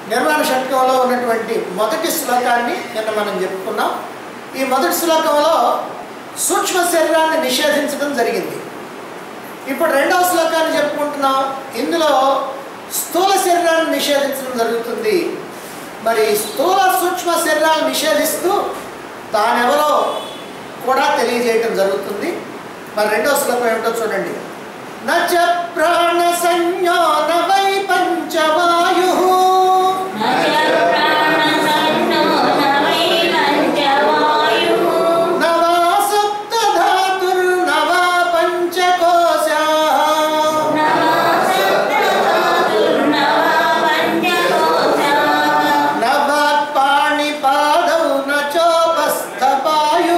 నిర్మాణ షట్కంలో ఉన్నటువంటి మొదటి శ్లోకాన్ని నిన్న మనం చెప్పుకున్నాం ఈ మొదటి శ్లోకంలో సూక్ష్మ శరీరాన్ని నిషేధించడం జరిగింది ఇప్పుడు రెండవ శ్లోకాన్ని చెప్పుకుంటున్నాం ఇందులో స్థూల శరీరాన్ని నిషేధించడం జరుగుతుంది మరి స్థూల సూక్ష్మ శరీరాన్ని నిషేధిస్తూ తానెవరో కూడా తెలియజేయటం జరుగుతుంది మరి రెండవ శ్లోకం ఏమిటో చూడండి నచ ప్రాణ సంజ్ఞో నవై పంచవాయు నవా సప్తధాతుర్నవా పంచకోశా నవాక్పాణి పాదౌ నచోపస్థపాయు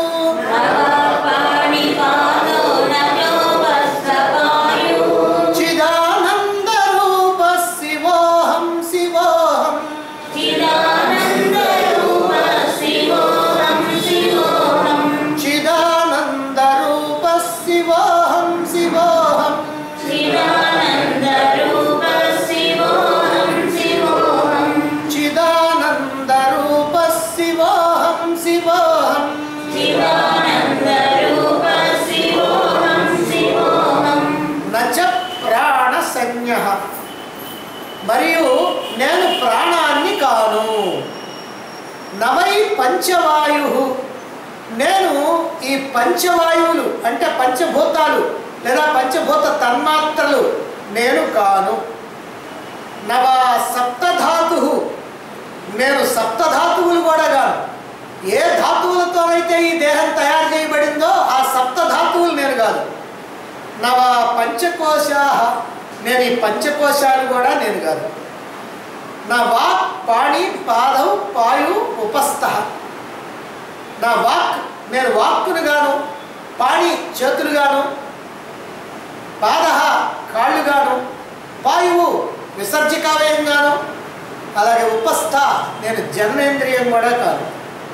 చిదానంద రూప శివోహం శివోహం చిదానంద రూప శివోహం శివోహం చిదానంద రూప శివోహం శివోహం నచ ప్రాణ సంజ్ఞ మరియు నేను ప్రాణాన్ని కాను నవై పంచవాయు నేను ఈ పంచవాయువులు అంటే పంచభూతాలు లేదా పంచభూత తన్మాత్రలు నేను కాను నవ సప్తధాతు నేను సప్తధాతువులు కూడా కాను ఏ ధాతువులతోనైతే ఈ దేహం తయారు చేయబడిందో ఆ సప్తధాతువులు నేను కాదు నవ పంచకోశా నేను ఈ పంచకోశాలు కూడా నేను కాదు నా వాక్ పాణి పాదం పాయు ఉపస్థ నా వాక్ నేను వాక్కును గాను పాణి చేతులు గాను పాద కాళ్ళు గాను పాయువు విసర్జికావయం గాను అలాగే ఉపస్థ నేను జన్మేంద్రియం కూడా కాను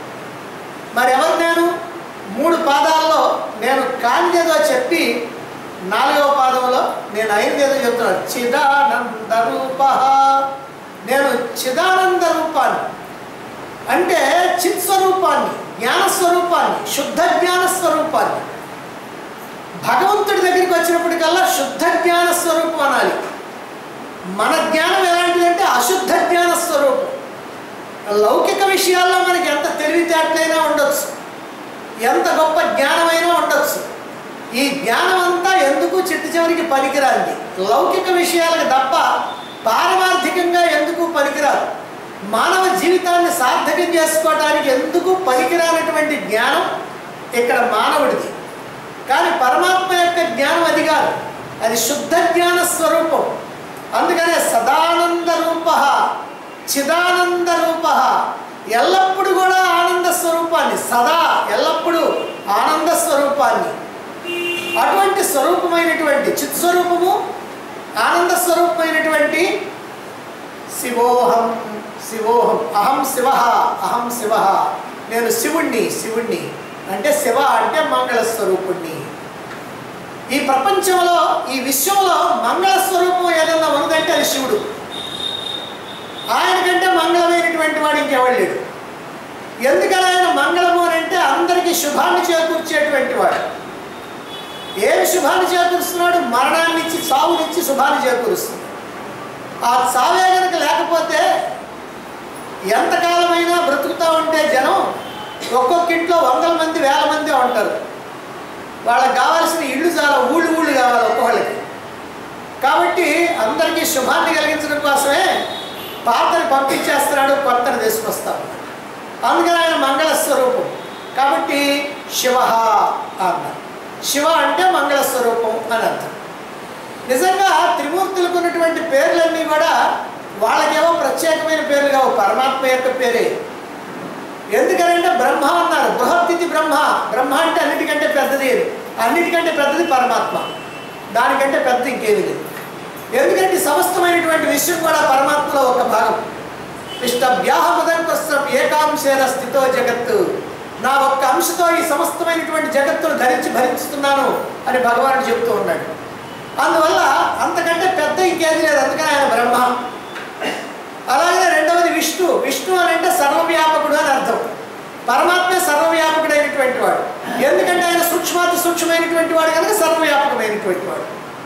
మరి ఎవరు నేను మూడు పాదాల్లో నేను కానిదేదో చెప్పి నాలుగవ పాదంలో నేను అయినదేదో చెప్తున్నాను చిదానంద రూప నేను చిదానంద రూపాన్ని అంటే చిత్ స్వరూపాన్ని జ్ఞాన స్వరూపాన్ని శుద్ధ జ్ఞాన స్వరూపాన్ని భగవంతుడి దగ్గరికి వచ్చినప్పటికల్లా శుద్ధ జ్ఞాన స్వరూపం అనాలి మన జ్ఞానం ఎలాంటిదంటే అశుద్ధ జ్ఞాన స్వరూపం లౌకిక విషయాల్లో మనకి ఎంత తెలివితేటలైనా ఉండొచ్చు ఎంత గొప్ప జ్ఞానమైనా ఉండొచ్చు ఈ జ్ఞానం అంతా ఎందుకు చిట్టు చివరికి పనికిరాంది లౌకిక విషయాలకు తప్ప పారమార్థికంగా ఎందుకు పనికిరాదు మానవ జీవితాన్ని సార్థకం చేసుకోవడానికి ఎందుకు పనికిరానటువంటి జ్ఞానం ఇక్కడ మానవుడిది కానీ పరమాత్మ యొక్క జ్ఞానం అది కాదు అది శుద్ధ జ్ఞాన స్వరూపం అందుకనే సదానంద రూప చిదానంద రూప ఎల్లప్పుడూ కూడా ఆనంద స్వరూపాన్ని సదా ఎల్లప్పుడూ ఆనంద స్వరూపాన్ని అటువంటి స్వరూపమైనటువంటి చిత్ స్వరూపము ఆనంద స్వరూపమైనటువంటి శివోహం శివోహం అహం శివ అహం శివ నేను శివుణ్ణి శివుణ్ణి అంటే శివ అంటే మంగళ స్వరూపుణ్ణి ఈ ప్రపంచంలో ఈ విశ్వంలో మంగళ స్వరూపం ఏదన్నా ఉన్నదంటే అది శివుడు ఆయన కంటే మంగళమైనటువంటి వాడు ఇంకెవడు లేడు ఎందుకని ఆయన మంగళము అని అంటే అందరికీ శుభాన్ని చేకూర్చేటువంటి వాడు ఏం శుభాన్ని చేకూరుస్తున్నాడు మరణాన్ని ఇచ్చి సావునిచ్చి శుభాన్ని చేకూరుస్తున్నాడు ఆ చావే కనుక లేకపోతే ఎంతకాలమైనా బ్రతుకుతూ ఉంటే జనం ఒక్కొక్క ఇంట్లో వందల మంది వేల మంది ఉంటారు వాళ్ళకి కావాల్సిన ఇళ్ళు చాలా ఊళ్ళు ఊళ్ళు కావాలి ఒక్కొక్కళ్ళకి కాబట్టి అందరికీ శుభాన్ని కలిగించడం కోసమే పాతని పంపించేస్తున్నాడు కొత్తని తీసుకొస్తాడు అందుకని ఆయన మంగళ స్వరూపం కాబట్టి శివ అన్నారు శివ అంటే మంగళ స్వరూపం అని అర్థం నిజంగా త్రిమూర్తులకు ఉన్నటువంటి పేర్లన్నీ కూడా వాళ్ళకేవో ప్రత్యేకమైన పేర్లు కావు పరమాత్మ యొక్క పేరే ఎందుకనంటే బ్రహ్మ అన్నారు బృహత్తిథి బ్రహ్మ బ్రహ్మ అంటే అన్నిటికంటే పెద్దది అని. అన్నిటికంటే పెద్దది పరమాత్మ దానికంటే పెద్ద ఇంకేది లేదు ఎందుకంటే ఈ సమస్తమైనటువంటి విషయం కూడా పరమాత్మలో ఒక భాగం ఇష్టభ్యాహముదంకస్తం ఏకాంశేన స్థితో జగత్తు నా ఒక్క అంశతో ఈ సమస్తమైనటువంటి జగత్తును ధరించి భరించుతున్నాను అని భగవానుడు చెబుతూ ఉన్నాడు అందువల్ల అంతకంటే పెద్ద ఇంకేది లేదు అందుకని ఆయన బ్రహ్మ అలాగే విష్ణు అని అంటే సర్వవ్యాపకుడు అని అర్థం పరమాత్మ సర్వవ్యాపకుడైనటువంటి వాడు ఎందుకంటే ఆయన సూక్ష్మాతి సూక్ష్మమైనటువంటి వాడు కనుక సర్వవ్యాపకమైనటువంటి వాడు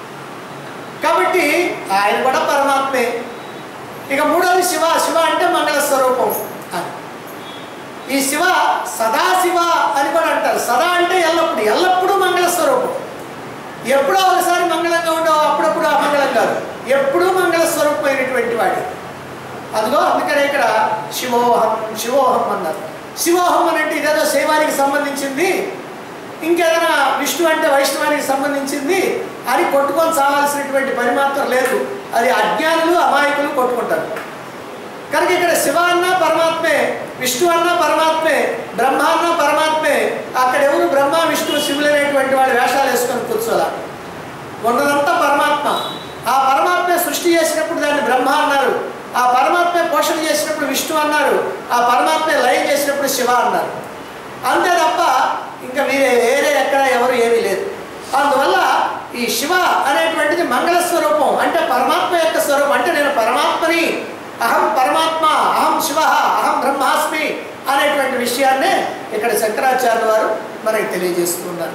కాబట్టి ఆయన కూడా పరమాత్మే ఇక మూడోది శివ శివ అంటే మంగళ స్వరూపం అని ఈ శివ సదాశివ అని కూడా అంటారు సదా అంటే ఎల్లప్పుడు ఎల్లప్పుడూ మంగళ స్వరూపం ఎప్పుడో ఒకసారి మంగళంగా ఉండవు అప్పుడప్పుడు అమంగళం కాదు ఎప్పుడూ మంగళ స్వరూపమైనటువంటి వాడు అదిగో అందుకనే ఇక్కడ శివోహం శివోహం అన్నారు శివోహం అని అంటే ఇదేదో శైవానికి సంబంధించింది ఇంకేదైనా విష్ణు అంటే వైష్ణవానికి సంబంధించింది అని కొట్టుకొని సావాల్సినటువంటి పని మాత్రం లేదు అది అజ్ఞానులు అమాయకులు కొట్టుకుంటారు కనుక ఇక్కడ శివ అన్న పరమాత్మే విష్ణు అన్న పరమాత్మే బ్రహ్మ అన్న పరమాత్మే అక్కడ ఎవరు బ్రహ్మ విష్ణు శివులు అనేటువంటి వాడు వేషాలు వేసుకొని కూర్చోలా ఉన్నదంతా పరమాత్మ ఆ పరమాత్మే సృష్టి చేసినప్పుడు దాన్ని బ్రహ్మ అన్నారు ఆ పరమాత్మే పోషణ చేసినప్పుడు విష్ణు అన్నారు ఆ పరమాత్మే లయం చేసినప్పుడు శివ అన్నారు అంతే తప్ప ఇంకా మీరే వేరే ఎక్కడ ఎవరు ఏమీ లేదు అందువల్ల ఈ శివ అనేటువంటిది మంగళ స్వరూపం అంటే పరమాత్మ యొక్క స్వరూపం అంటే నేను పరమాత్మని అహం పరమాత్మ అహం శివ అహం బ్రహ్మాస్మి అనేటువంటి విషయాన్నే ఇక్కడ శంకరాచార్య వారు మనకి తెలియజేస్తున్నారు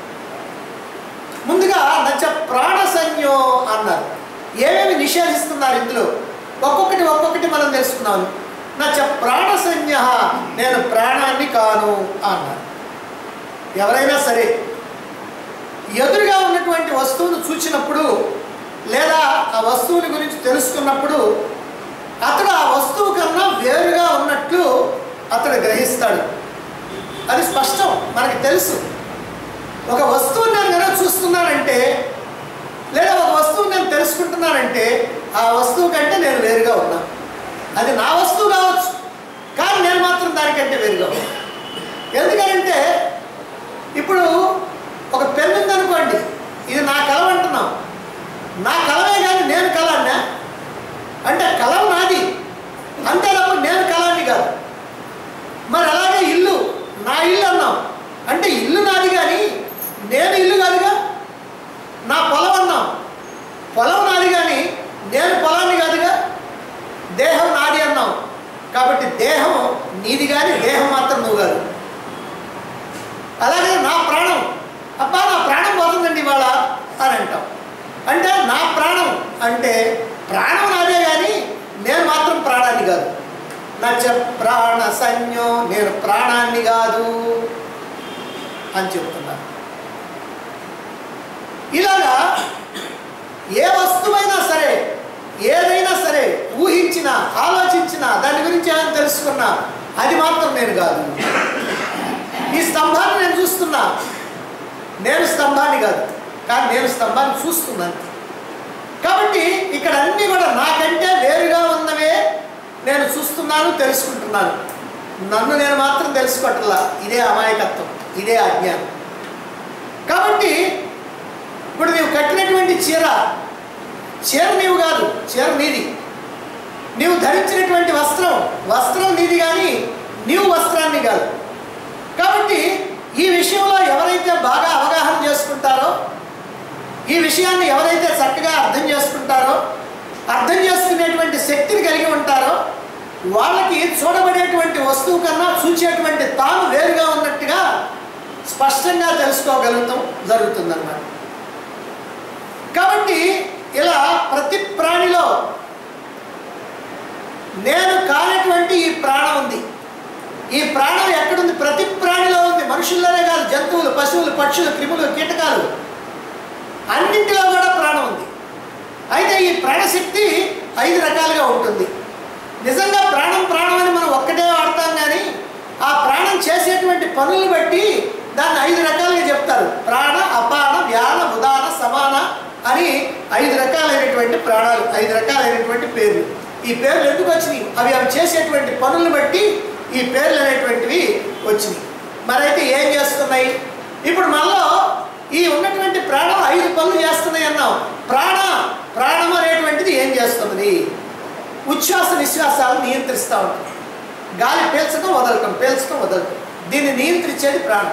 ముందుగా నచ్చ ప్రాణ సంజ్ఞో అన్నారు ఏమేమి నిషేధిస్తున్నారు ఇందులో ఒక్కొక్కటి ఒక్కొక్కటి మనం తెలుసుకున్నాము నచ్చ ప్రాణ సంజ్ఞ నేను ప్రాణాన్ని కాను అన్నారు ఎవరైనా సరే ఎదురుగా ఉన్నటువంటి వస్తువును చూచినప్పుడు లేదా ఆ వస్తువుని గురించి తెలుసుకున్నప్పుడు అతడు ఆ వస్తువు కన్నా వేరుగా ఉన్నట్లు అతడు గ్రహిస్తాడు అది స్పష్టం మనకి తెలుసు ఒక వస్తువుని నేను కనుక చూస్తున్నానంటే లేదా ఒక వస్తువుని నేను తెలుసుకుంటున్నానంటే ఆ వస్తువు కంటే నేను వేరుగా ఉన్నా అది నా వస్తువు కావచ్చు కానీ నేను మాత్రం దానికంటే వేరుగా ఉన్నా ఎందుకంటే ఇప్పుడు ఒక పెన్ను ఉందనుకోండి ఇది నా కలం అంటున్నాం నా కలమే కానీ నేను కలాన్నా అంటే కలం నాది అంతే తప్ప నేను కలాన్ని కాదు మరి అలాగే ఇల్లు నా ఇల్లు అన్నాం అంటే ఇల్లు నాది కానీ నేను ఇల్లు కాదుగా నా పొలం అన్నాం పొలం నాది కానీ నేను పొలాన్ని కాదుగా దేహం నాది అన్నాం కాబట్టి దేహం నీది కానీ దేహం మాత్రం నువ్వు కాదు అలాగే నా ప్రాణం అబ్బా నా ప్రాణం పోతుందండి ఇవాళ అని అంటాం అంటే నా ప్రాణం అంటే ప్రాణం నాదే కానీ నేను మాత్రం ప్రాణాన్ని కాదు నచ్చ ప్రాణ సంజ్ఞో నేను ప్రాణాన్ని కాదు అని చెప్తున్నారు ఇలాగా ఏ వస్తువైనా సరే ఏదైనా సరే ఊహించినా ఆలోచించినా దాని గురించి ఏమైనా తెలుసుకున్నా అది మాత్రం నేను కాదు ఈ స్తంభాన్ని నేను చూస్తున్నా నేను స్తంభాన్ని కాదు కానీ నేను స్తంభాన్ని చూస్తున్నాను కాబట్టి ఇక్కడ అన్నీ కూడా నాకంటే వేరుగా ఉన్నవే నేను చూస్తున్నాను తెలుసుకుంటున్నాను నన్ను నేను మాత్రం తెలుసుకోవట్లా ఇదే అమాయకత్వం ఇదే అజ్ఞానం కాబట్టి ఇప్పుడు నీవు కట్టినటువంటి చీర చీర నీవు కాదు చీర నీది నీవు ధరించినటువంటి వస్త్రం వస్త్రం నీది కానీ నీవు వస్త్రాన్ని కాదు కాబట్టి ఈ విషయంలో ఎవరైతే బాగా అవగాహన చేసుకుంటారో ఈ విషయాన్ని ఎవరైతే చక్కగా అర్థం చేసుకుంటారో అర్థం చేసుకునేటువంటి శక్తిని కలిగి ఉంటారో వాళ్ళకి చూడబడేటువంటి వస్తువు కన్నా చూచేటువంటి తాను వేరుగా ఉన్నట్టుగా స్పష్టంగా తెలుసుకోగలుగుతాం జరుగుతుందన్నమాట కాబట్టి ఇలా ప్రతి ప్రాణిలో నేను కానటువంటి ఈ ప్రాణం ఉంది ఈ ప్రాణం ఎక్కడుంది ప్రతి ప్రాణిలో ఉంది మనుషుల్లోనే కాదు జంతువులు పశువులు పక్షులు క్రిములు కీటకాలు అన్నింటిలో కూడా ప్రాణం ఉంది అయితే ఈ ప్రాణశక్తి ఐదు రకాలుగా ఉంటుంది నిజంగా ప్రాణం ప్రాణం అని మనం ఒక్కటే వాడతాం కానీ ఆ ప్రాణం చేసేటువంటి పనులు బట్టి దాన్ని ఐదు రకాలుగా చెప్తారు ప్రాణ అపాన వ్యాన ఉదాన సమాన అని ఐదు రకాలైనటువంటి ప్రాణాలు ఐదు రకాలైనటువంటి పేర్లు ఈ పేర్లు ఎందుకు వచ్చినాయి అవి అవి చేసేటువంటి పనులను బట్టి ఈ పేర్లు అనేటువంటివి వచ్చినాయి మరైతే ఏం చేస్తున్నాయి ఇప్పుడు మనలో ఈ ఉన్నటువంటి ప్రాణం ఐదు పనులు చేస్తున్నాయి అన్నాం ప్రాణ ప్రాణం అనేటువంటిది ఏం చేస్తున్నది ఉచ్ఛ్వాస నిశ్వాసాలను నియంత్రిస్తూ ఉంటుంది గాలి పీల్చడం వదలటం పీల్చడం వదలటం దీన్ని నియంత్రించేది ప్రాణం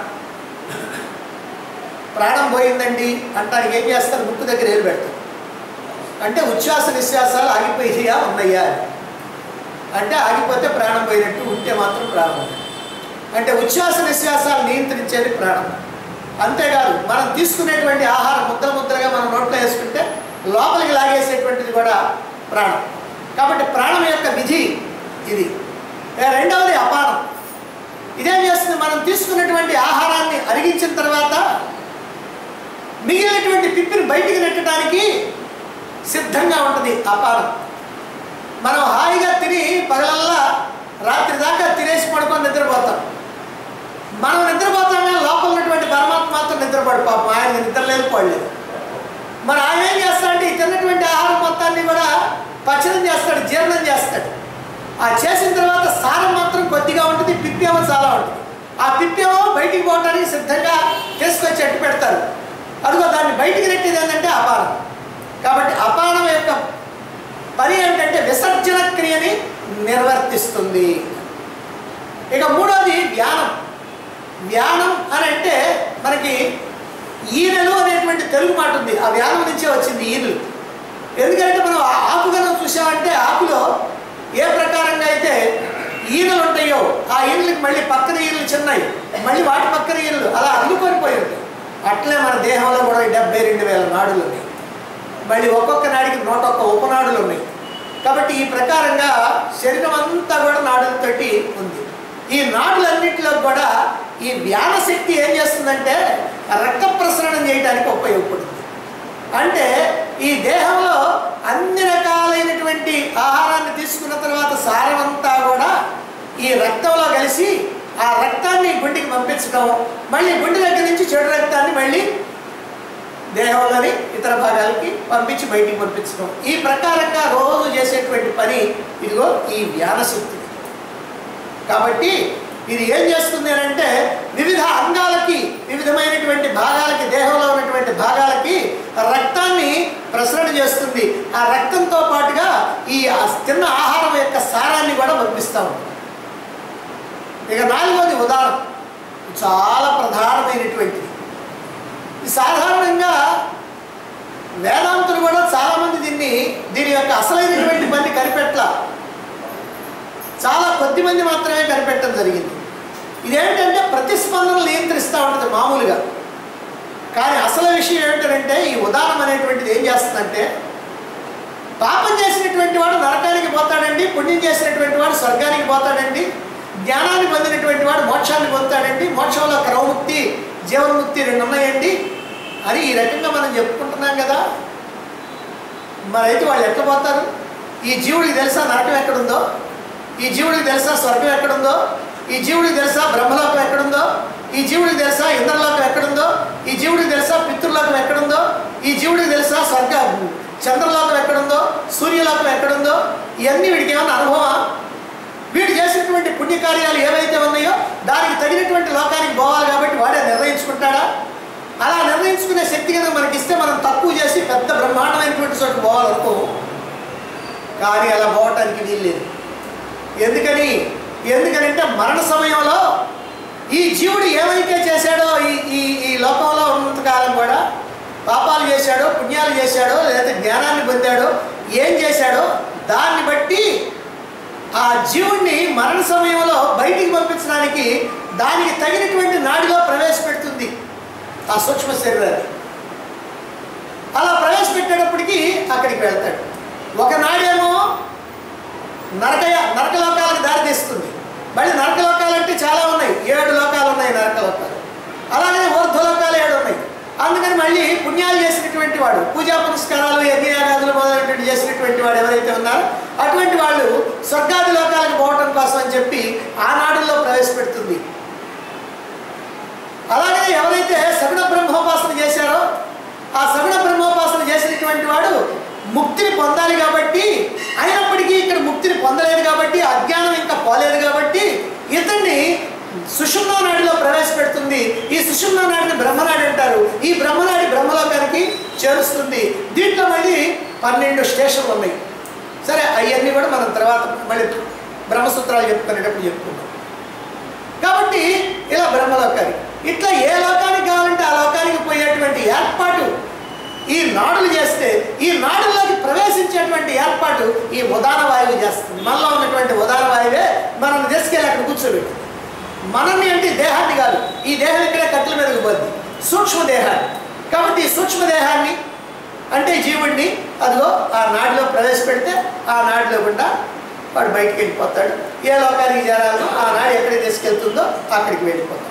ప్రాణం పోయిందండి అంటానికి ఏం చేస్తారు ముక్కు దగ్గర ఏరు పెడతారు అంటే ఉచ్ఛ్వాస నిశ్వాసాలు ఆగిపోయినాయా ఉన్నాయా అని అంటే ఆగిపోతే ప్రాణం పోయినట్టు ఉంటే మాత్రం ప్రాణం ఉన్నట్టు. అంటే ఉచ్ఛ్వాస నిశ్వాసాలు నియంత్రించేది ప్రాణం అంతేకాదు మనం తీసుకునేటువంటి ఆహారం ముద్దలు ముద్దలుగా మనం నోట్లో వేసుకుంటే లోపలికి లాగేసేటువంటిది కూడా ప్రాణం కాబట్టి ప్రాణం యొక్క విధి ఇది ఇక రెండవది అపానం ఇదేం చేస్తుంది మనం తీసుకున్నటువంటి ఆహారాన్ని అరిగించిన తర్వాత మిగిలినటువంటి పిప్పిని బయటికి నెట్టడానికి సిద్ధంగా ఉంటుంది అపానం మనం హాయిగా తిని పగలల్లా రాత్రి దాకా తినేసి పడుకొని నిద్రపోతాం మనం నిద్రపోతాం కానీ లోపల ఉన్నటువంటి పరమాత్మ మాత్రం నిద్రపడు పాపం ఆయన నిద్ర లేదు పడలేదు మరి ఆయన ఏం చేస్తాడంటే ఈ తిన్నటువంటి ఆహారం మొత్తాన్ని కూడా పచనం చేస్తాడు జీర్ణం చేస్తాడు ఆ చేసిన తర్వాత సారం మాత్రం కొద్దిగా ఉంటుంది పిప్పేమో చాలా ఉంటుంది ఆ పిప్పేమో బయటికి పోవడానికి సిద్ధంగా తీసుకొచ్చి అట్టు పెడతారు అదిగో దాన్ని బయటికి నెట్టేది ఏంటంటే అపానం కాబట్టి అపానం యొక్క పని ఏంటంటే విసర్జన క్రియని నిర్వర్తిస్తుంది ఇక మూడోది వ్యానం వ్యానం అని అంటే మనకి ఈనెలు అనేటువంటి తెలుగు మాట ఉంది ఆ వ్యానం నుంచే వచ్చింది ఈనెలు ఎందుకంటే మనం ఆ ఆకు కనుక చూసామంటే ఆకులో ఏ ప్రకారంగా అయితే ఈనెలు ఉంటాయో ఆ ఈనెలకి మళ్ళీ పక్కన ఈనెలు చిన్నవి మళ్ళీ వాటి పక్కన ఈనెలు అలా అల్లుకొని పోయి ఉంటాయి అట్లే మన దేహంలో కూడా ఈ డెబ్బై రెండు వేల నాడులు ఉన్నాయి మళ్ళీ ఒక్కొక్క నాడికి నూట ఒక్క ఉపనాడులు ఉన్నాయి కాబట్టి ఈ ప్రకారంగా శరీరం అంతా కూడా నాడులతోటి ఉంది ఈ నాడులన్నింటిలో కూడా ఈ వ్యాన శక్తి ఏం చేస్తుందంటే రక్త ప్రసరణ చేయడానికి ఉపయోగపడుతుంది అంటే ఈ దేహంలో అన్ని రకాలైనటువంటి ఆహారాన్ని తీసుకున్న తర్వాత సారం అంతా కూడా ఈ రక్తంలో కలిసి ఆ రక్తాన్ని గుండెకి పంపించడం మళ్ళీ గుండె దగ్గర నుంచి చెడు రక్తాన్ని మళ్ళీ దేహంలోని ఇతర భాగాలకి పంపించి బయటికి పంపించడం ఈ ప్రకారంగా రోజు చేసేటువంటి పని ఇదిగో ఈ వ్యానశక్తి కాబట్టి ఇది ఏం చేస్తుంది అని అంటే వివిధ అంగాలకి వివిధమైనటువంటి భాగాలకి దేహంలో ఉన్నటువంటి భాగాలకి రక్తాన్ని ప్రసరణ చేస్తుంది ఆ రక్తంతో పాటుగా ఈ ఆ తిన్న ఆహారం యొక్క సారాన్ని కూడా పంపిస్తూ ఉంటుంది ఇక నాలుగోది ఉదాహరణ చాలా ప్రధానమైనటువంటిది ఈ సాధారణంగా వేదాంతులు కూడా చాలామంది దీన్ని దీని యొక్క అసలైనటువంటి పని కనిపెట్ల చాలా కొద్ది మంది మాత్రమే కనిపెట్టడం జరిగింది ఇదేంటంటే ప్రతిస్పందన నియంత్రిస్తూ ఉంటుంది మామూలుగా కానీ అసలు విషయం ఏంటంటే ఈ ఉదాహరణ అనేటువంటిది ఏం చేస్తుందంటే పాపం చేసినటువంటి వాడు నరకానికి పోతాడండి పుణ్యం చేసినటువంటి వాడు స్వర్గానికి పోతాడండి జ్ఞానాన్ని పొందినటువంటి వాడు మోక్షాన్ని పొందుతాడండి మోక్షంలో క్రమముక్తి జీవన్ముక్తి రెండు ఉన్నాయండి అని ఈ రకంగా మనం చెప్పుకుంటున్నాం కదా మరైతే వాళ్ళు ఎట్లా పోతారు ఈ జీవుడికి తెలుసా నరకం ఎక్కడుందో ఈ జీవుడికి తెలుసా స్వర్గం ఎక్కడుందో ఈ జీవుడికి తెలుసా బ్రహ్మలోకం ఎక్కడుందో ఈ జీవుడికి తెలుసా ఇంద్రలోకం ఎక్కడుందో ఈ జీవుడికి తెలుసా పితృలోకం ఎక్కడుందో ఈ జీవుడికి తెలుసా స్వర్గ చంద్రలోకం ఎక్కడుందో సూర్యలోకం ఎక్కడుందో ఇవన్నీ వీడికి ఏమైనా అనుభవమా వీడు చేసినటువంటి పుణ్యకార్యాలు ఏవైతే ఉన్నాయో దానికి తగినటువంటి లోకానికి పోవాలి కాబట్టి వాడే నిర్ణయించుకుంటాడా అలా నిర్ణయించుకునే శక్తి కనుక మనకి ఇస్తే మనం తక్కువ చేసి పెద్ద బ్రహ్మాండమైనటువంటి చోటు పోవాలనుకో కానీ అలా పోవటానికి వీల్లేదు ఎందుకని ఎందుకనంటే మరణ సమయంలో ఈ జీవుడు ఏమైతే చేశాడో ఈ ఈ ఈ లోకంలో ఉన్నంతకాలం కూడా పాపాలు చేశాడో పుణ్యాలు చేశాడో లేదా జ్ఞానాన్ని పొందాడో ఏం చేశాడో దాన్ని బట్టి ఆ జీవుణ్ణి మరణ సమయంలో బయటికి పంపించడానికి దానికి తగినటువంటి నాడిలో ప్రవేశపెడుతుంది ఆ సూక్ష్మ శరీరాన్ని అలా ప్రవేశపెట్టేటప్పటికి అక్కడికి వెళ్తాడు ఒక నాడేమో నరకయ నరకలోకాలకు దారి తీస్తుంది మళ్ళీ నరకలోకాలు అంటే చాలా ఉన్నాయి ఏడు లోకాలు ఉన్నాయి నరకలోకాలు అలాగే ఊర్ధ్వలోకాలు ఏడు ఉన్నాయి అందుకని మళ్ళీ పుణ్యాలు చేసినటువంటి వాడు పూజా పురస్కారాలు యజ్ఞయాగాదులు మొదలైనటువంటి చేసినటువంటి వాడు ఎవరైతే ఉన్నారో అటువంటి వాళ్ళు స్వర్గాది లోకాలకు పోవటం కోసం అని చెప్పి ఆ నాడుల్లో ప్రవేశపెడుతుంది అలాగే ఎవరైతే సగుణ బ్రహ్మోపాసన చేశారో ఆ సగుణ బ్రహ్మోపాసన చేసినటువంటి వాడు ముక్తిని పొందాలి కాబట్టి అయినప్పటికీ ఇక్కడ ముక్తిని పొందలేదు కాబట్టి అజ్ఞానం ఇంకా పోలేదు కాబట్టి ఇతన్ని సుషుమ్నా నాడిలో ప్రవేశపెడుతుంది ఈ సుషుమ్నా నాడిని బ్రహ్మనాడి అంటారు ఈ బ్రహ్మనాడి బ్రహ్మలోకానికి చేరుస్తుంది దీంట్లో మళ్ళీ పన్నెండు స్టేషన్లు ఉన్నాయి సరే అవన్నీ కూడా మనం తర్వాత మళ్ళీ బ్రహ్మసూత్రాలు చెప్పుకునేటప్పుడు చెప్పుకుందాం కాబట్టి ఇలా బ్రహ్మలోకానికి ఇట్లా ఏ లోకానికి కావాలంటే ఆ లోకానికి పోయేటువంటి ఏర్పాటు ఈ నాడులు చేస్తే ఈ నాడుల్లోకి ప్రవేశించేటువంటి ఏర్పాటు ఈ ఉదాన వాయువు చేస్తుంది మనలో ఉన్నటువంటి ఉదాన వాయువే మనల్ని తీసుకెళ్ళి అక్కడ కూర్చోబెట్టి మనల్ని అంటే దేహాన్ని కాదు ఈ దేహం ఇక్కడే కట్టెల మీదకి పోద్ది సూక్ష్మ దేహాన్ని కాబట్టి ఈ సూక్ష్మ దేహాన్ని అంటే జీవుడిని అదిగో ఆ నాడిలో ప్రవేశపెడితే ఆ నాడిలో గుండా వాడు బయటికి వెళ్ళిపోతాడు ఏ లోకానికి చేరాలో ఆ నాడు ఎక్కడికి తీసుకెళ్తుందో అక్కడికి వెళ్ళిపోతాడు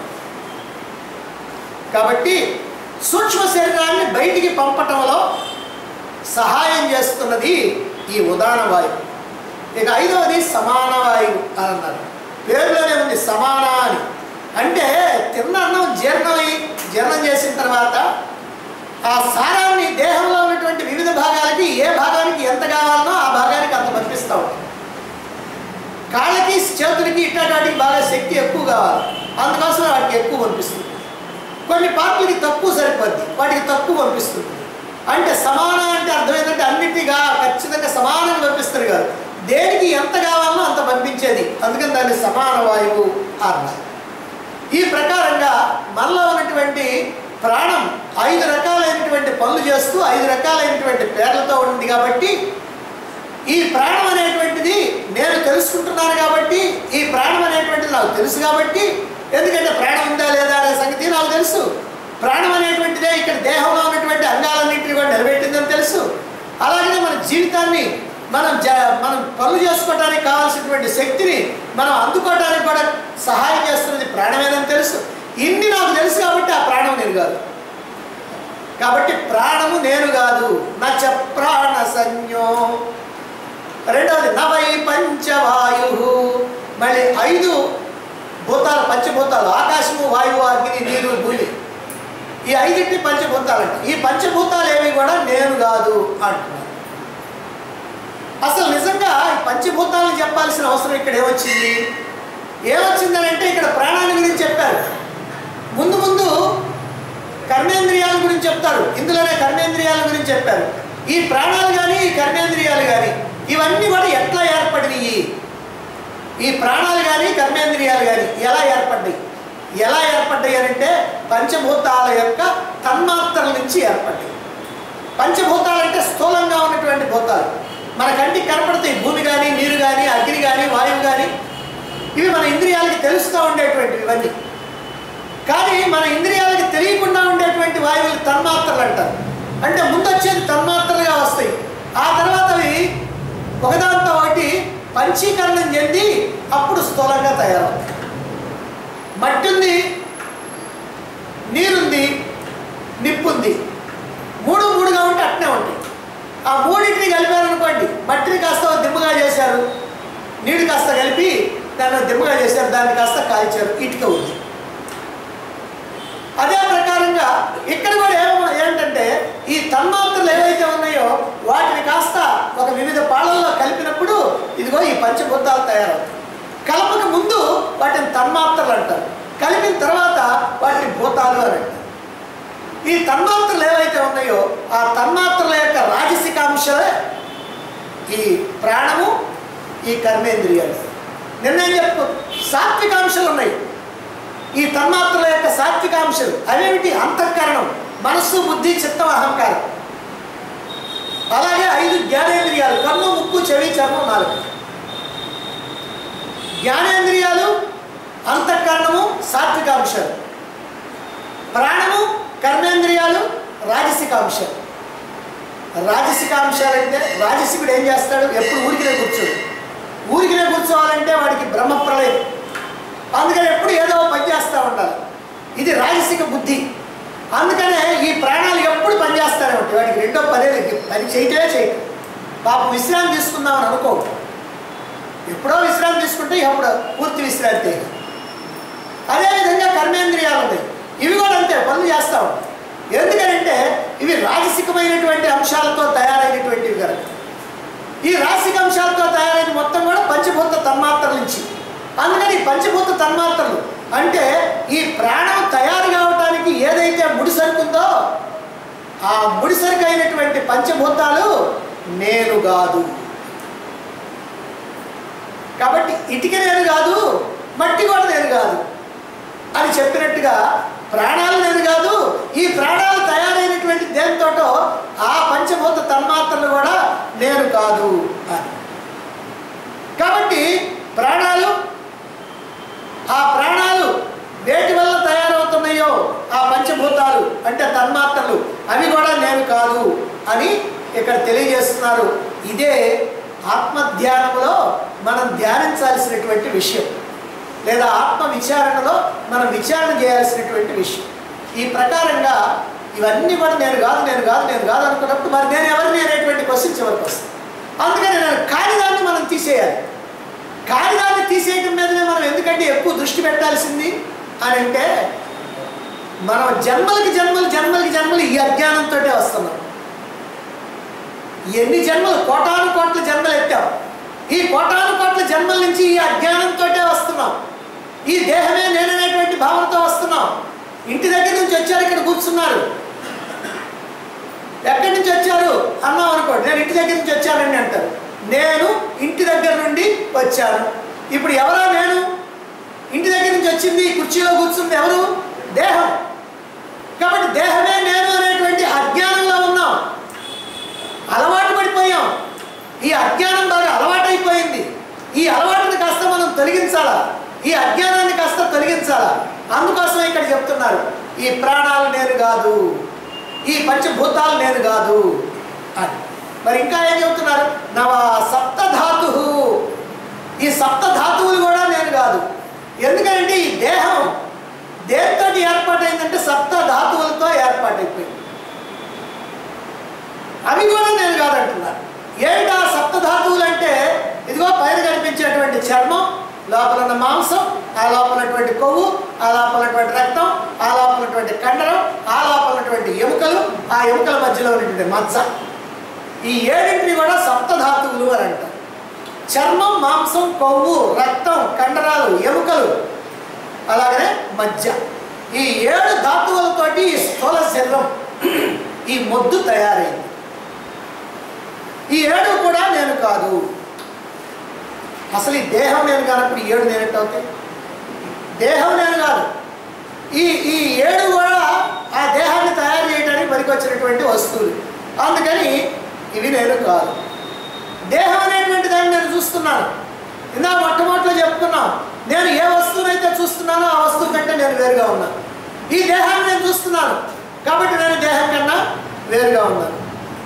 కాబట్టి సూక్ష్మ శరీరాన్ని బయటికి పంపటంలో సహాయం చేస్తున్నది ఈ ఉదాన వాయువు ఇక ఐదవది సమాన వాయువు అని అన్నారు పేరులోనే ఉంది సమాన అని అంటే తిన్న అన్నం జీర్ణమై జీర్ణం చేసిన తర్వాత ఆ సారాన్ని దేహంలో ఉన్నటువంటి వివిధ భాగాలకి ఏ భాగానికి ఎంత కావాలనో ఆ భాగానికి అంత పంపిస్తూ ఉంటాం కాళ్ళకి చేతులకి ఇట్లాంటి బాగా శక్తి ఎక్కువ కావాలి అందుకోసం వాటికి ఎక్కువ పంపిస్తుంది కొన్ని పార్టీలకి తక్కువ సరిపోద్ది వాటికి తక్కువ పంపిస్తుంది అంటే సమాన అంటే అర్థం ఏంటంటే అన్నిటిగా ఖచ్చితంగా సమానంగా పంపిస్తారు కాదు దేనికి ఎంత కావాలనో అంత పంపించేది అందుకని దాన్ని సమాన వాయువు అన్నారు ఈ ప్రకారంగా మనలో ఉన్నటువంటి ప్రాణం ఐదు రకాలైనటువంటి పనులు చేస్తూ ఐదు రకాలైనటువంటి పేర్లతో ఉంది కాబట్టి ఈ ప్రాణం అనేటువంటిది నేను తెలుసుకుంటున్నాను కాబట్టి ఈ ప్రాణం అనేటువంటిది నాకు తెలుసు కాబట్టి ఎందుకంటే ప్రాణం ఉందా లేదా అనే సంగతి నాకు తెలుసు ప్రాణం అనేటువంటిదే ఇక్కడ దేహంలో ఉన్నటువంటి అంగాలన్నింటినీ కూడా నిలబెట్టిందని తెలుసు అలాగనే మన జీవితాన్ని మనం జ మనం పనులు చేసుకోవడానికి కావాల్సినటువంటి శక్తిని మనం అందుకోవడానికి కూడా సహాయం చేస్తున్నది ప్రాణమేనని తెలుసు ఇన్ని నాకు తెలుసు కాబట్టి ఆ ప్రాణం నేను కాదు కాబట్టి ప్రాణము నేను కాదు నచ ప్రాణ సంజ్ఞో రెండవది నవై పంచవాయు మళ్ళీ ఐదు భూతాలు పంచభూతాలు ఆకాశము వాయువు అగ్ని నీరు భూమి ఈ ఐదింటి పంచభూతాలంట ఈ పంచభూతాలు ఏవి కూడా నేను కాదు అంటున్నారు అసలు నిజంగా ఈ పంచభూతాలను చెప్పాల్సిన అవసరం ఇక్కడ ఏమొచ్చింది ఏమొచ్చిందని అంటే ఇక్కడ ప్రాణాన్ని గురించి చెప్పారు ముందు ముందు కర్మేంద్రియాల గురించి చెప్తారు ఇందులోనే కర్మేంద్రియాల గురించి చెప్పారు ఈ ప్రాణాలు కానీ ఈ కర్మేంద్రియాలు కానీ ఇవన్నీ కూడా ఎట్లా ఏర్పడినాయి ఈ ప్రాణాలు కానీ కర్మేంద్రియాలు కానీ ఎలా ఏర్పడ్డాయి ఎలా ఏర్పడ్డాయి అని అంటే పంచభూతాల యొక్క తన్మాత్రల నుంచి ఏర్పడ్డాయి పంచభూతాలు అంటే స్థూలంగా ఉన్నటువంటి భూతాలు మన కంటికి కనపడతాయి భూమి కానీ నీరు కానీ అగ్ని కానీ వాయువు కానీ ఇవి మన ఇంద్రియాలకి తెలుస్తూ ఉండేటువంటివి ఇవన్నీ కానీ మన ఇంద్రియాలకి తెలియకుండా ఉండేటువంటి వాయువులు తన్మాత్రలు అంటారు అంటే ముందు వచ్చేది తన్మాత్రలుగా వస్తాయి ఆ తర్వాత అవి ఒకదాంతో ఒకటి పంచీకరణం చెంది అప్పుడు స్థూలంగా తయారవుతాయి మట్టి ఉంది నీరుంది నిప్పుంది మూడు మూడుగా ఉంటే అట్నే ఉంటాయి ఆ మూడింటిని కలిపారనుకోండి మట్టిని కాస్త దిమ్మగా చేశారు నీరు కాస్త కలిపి దాన్ని దిమ్మగా చేశారు దాన్ని కాస్త కాల్చారు ఇటుక ఉంది అదే ప్రకారంగా ఇక్కడ కూడా ఏమో ఏంటంటే ఈ తన్మాత్రలు ఏవైతే ఉన్నాయో వాటిని కాస్త ఒక వివిధ పాలల్లో కలిపినప్పుడు ఇదిగో ఈ పంచభూతాలు తయారవుతాయి కలపక ముందు వాటిని తన్మాత్రలు అంటారు కలిపిన తర్వాత వాటిని భూతాలు అని అంటారు ఈ తన్మాత్రలు ఏవైతే ఉన్నాయో ఆ తన్మాత్రల యొక్క రాజసికాంశలే ఈ ప్రాణము ఈ కర్మేంద్రియాలు నిర్ణయం చెప్పు సాత్వికాంశాలు ఉన్నాయి ఈ తన్మాత్రల యొక్క సాత్వికాంశాలు అవేమిటి అంతఃకరణం మనస్సు బుద్ధి చిత్తం అహంకారం అలాగే ఐదు జ్ఞానేంద్రియాలు కన్ను ముక్కు చెవి చర్మం నాలుగు జ్ఞానేంద్రియాలు అంతఃకరణము సాత్వికాంశాలు ప్రాణము కర్మేంద్రియాలు రాజసికాంశాలు రాజసికాంశాలు అంటే రాజసికుడు ఏం చేస్తాడు ఎప్పుడు ఊరికినే కూర్చోడు ఊరికినే కూర్చోవాలంటే వాడికి బ్రహ్మప్రలయం అందుకని ఎప్పుడు ఏదో ఒక పని చేస్తూ ఉండాలి ఇది రాజసిక బుద్ధి అందుకనే ఈ ప్రాణాలు ఎప్పుడు పనిచేస్తూనే ఉంటాయి వాడికి రెండో పనే లేదు పని చేయటమే చేయటం పాపం విశ్రాంతి తీసుకుందామని అనుకో ఎప్పుడో విశ్రాంతి తీసుకుంటే అప్పుడు పూర్తి విశ్రాంతి అదేవిధంగా కర్మేంద్రియాలు ఉన్నాయి ఇవి కూడా అంతే పనులు చేస్తూ ఉంటాయి ఎందుకనంటే ఇవి రాజసికమైనటువంటి అంశాలతో తయారైనటువంటివి కనుక ఈ రాజసిక అంశాలతో తయారైన మొత్తం కూడా పంచభూత తన్మాత్రల నుంచి అందుకని ఈ పంచభూత తన్మాత్రలు అంటే ఈ ప్రాణం తయారు కావటానికి ఏదైతే ముడిసరుకుందో ఆ ముడిసరుకు అయినటువంటి పంచభూతాలు నేను కాదు కాబట్టి ఇటుక నేను కాదు మట్టి కూడా నేను కాదు అని చెప్పినట్టుగా ప్రాణాలు నేను కాదు ఈ ప్రాణాలు తయారైనటువంటి దేనితోటో ఆ పంచభూత తన్మాత్రలు కూడా నేను కాదు అని కాబట్టి ప్రాణాలు ఆ ప్రాణాలు వేటి వల్ల తయారవుతున్నాయో ఆ పంచభూతాలు అంటే తన్మాత్రలు అవి కూడా నేను కాదు అని ఇక్కడ తెలియజేస్తున్నారు ఇదే ఆత్మధ్యానంలో మనం ధ్యానించాల్సినటువంటి విషయం లేదా ఆత్మ విచారణలో మనం విచారణ చేయాల్సినటువంటి విషయం ఈ ప్రకారంగా ఇవన్నీ కూడా నేను కాదు నేను కాదు నేను కాదు అనుకున్నప్పుడు మరి నేను ఎవరిని అనేటువంటి క్వశ్చన్ చివరికి వస్తుంది అందుకని నేను కాని దాన్ని మనం తీసేయాలి కాని దాన్ని తీసేయటం మీదనే మనం ఎందుకంటే ఎక్కువ దృష్టి పెట్టాల్సింది అని అంటే మనం జన్మలకి జన్మలు జన్మలకి జన్మలు ఈ అజ్ఞానంతో వస్తున్నాం ఎన్ని జన్మలు కోటాను కోట్ల జన్మలు ఎత్తాం ఈ కోటాను కోట్ల జన్మల నుంచి ఈ అజ్ఞానంతో వస్తున్నాం ఈ దేహమే నేననేటువంటి భావనతో వస్తున్నాం ఇంటి దగ్గర నుంచి వచ్చారు ఇక్కడ కూర్చున్నారు ఎక్కడి నుంచి వచ్చారు అన్నాం అనుకోండి నేను ఇంటి దగ్గర నుంచి వచ్చానండి అంటారు నేను ఇంటి దగ్గర నుండి వచ్చాను ఇప్పుడు ఎవరా నేను ఇంటి దగ్గర నుంచి వచ్చింది కుర్చీలో కూర్చుంది ఎవరు దేహం కాబట్టి దేహమే నేను అనేటువంటి అజ్ఞానంలో ఉన్నాం అలవాటు పడిపోయాం ఈ అజ్ఞానం బాగా అలవాటైపోయింది ఈ అలవాటుని కాస్త మనం తొలగించాలా ఈ అజ్ఞానాన్ని కాస్త తొలగించాలా అందుకోసం ఇక్కడ చెప్తున్నారు ఈ ప్రాణాలు నేను కాదు ఈ పంచభూతాలు నేను కాదు అని మరి ఇంకా ఏం చెబుతున్నారు నవ సప్తధాతు ఈ సప్తధాతువులు కూడా నేను కాదు ఎందుకంటే ఈ దేహం దేంతో ఏర్పాటైందంటే సప్త ధాతువులతో ఏర్పాటైపోయింది అవి కూడా నేను కాదంటున్నారు ఏంటి ఆ సప్తధాతువులు అంటే ఇదిగో పైన కనిపించేటువంటి చర్మం లోపల ఉన్న మాంసం ఆ లోపల ఉన్నటువంటి కొవ్వు ఆ లోపల ఉన్నటువంటి రక్తం ఆ లోపల ఉన్నటువంటి కండరం ఆ లోపల ఉన్నటువంటి ఎముకలు ఆ ఎముకల మధ్యలో ఉన్నటువంటి మచ్చ ఈ ఏడింటిని కూడా సప్తధాతువులు అని అంటారు చర్మం మాంసం కొవ్వు రక్తం కండరాలు ఎముకలు అలాగనే మధ్య ఈ ఏడు ధాతువులతోటి ఈ స్థూల శరీరం ఈ మొద్దు తయారైంది ఈ ఏడు కూడా నేను కాదు అసలు ఈ దేహం నేను కానప్పుడు ఈ ఏడు నేనెట్టు అవుతాయి దేహం నేను కాదు ఈ ఈ ఏడు కూడా ఆ దేహాన్ని తయారు చేయడానికి పనికొచ్చినటువంటి వస్తువులు అందుకని ఇవి నేను కాదు దేహం అనేటువంటి దాన్ని నేను చూస్తున్నాను ఇందా మొట్టమొదటిలో చెప్తున్నాం నేను ఏ వస్తువునైతే చూస్తున్నానో ఆ వస్తువు కంటే నేను వేరుగా ఉన్నాను ఈ దేహాన్ని నేను చూస్తున్నాను కాబట్టి నేను దేహం కన్నా వేరుగా ఉన్నాను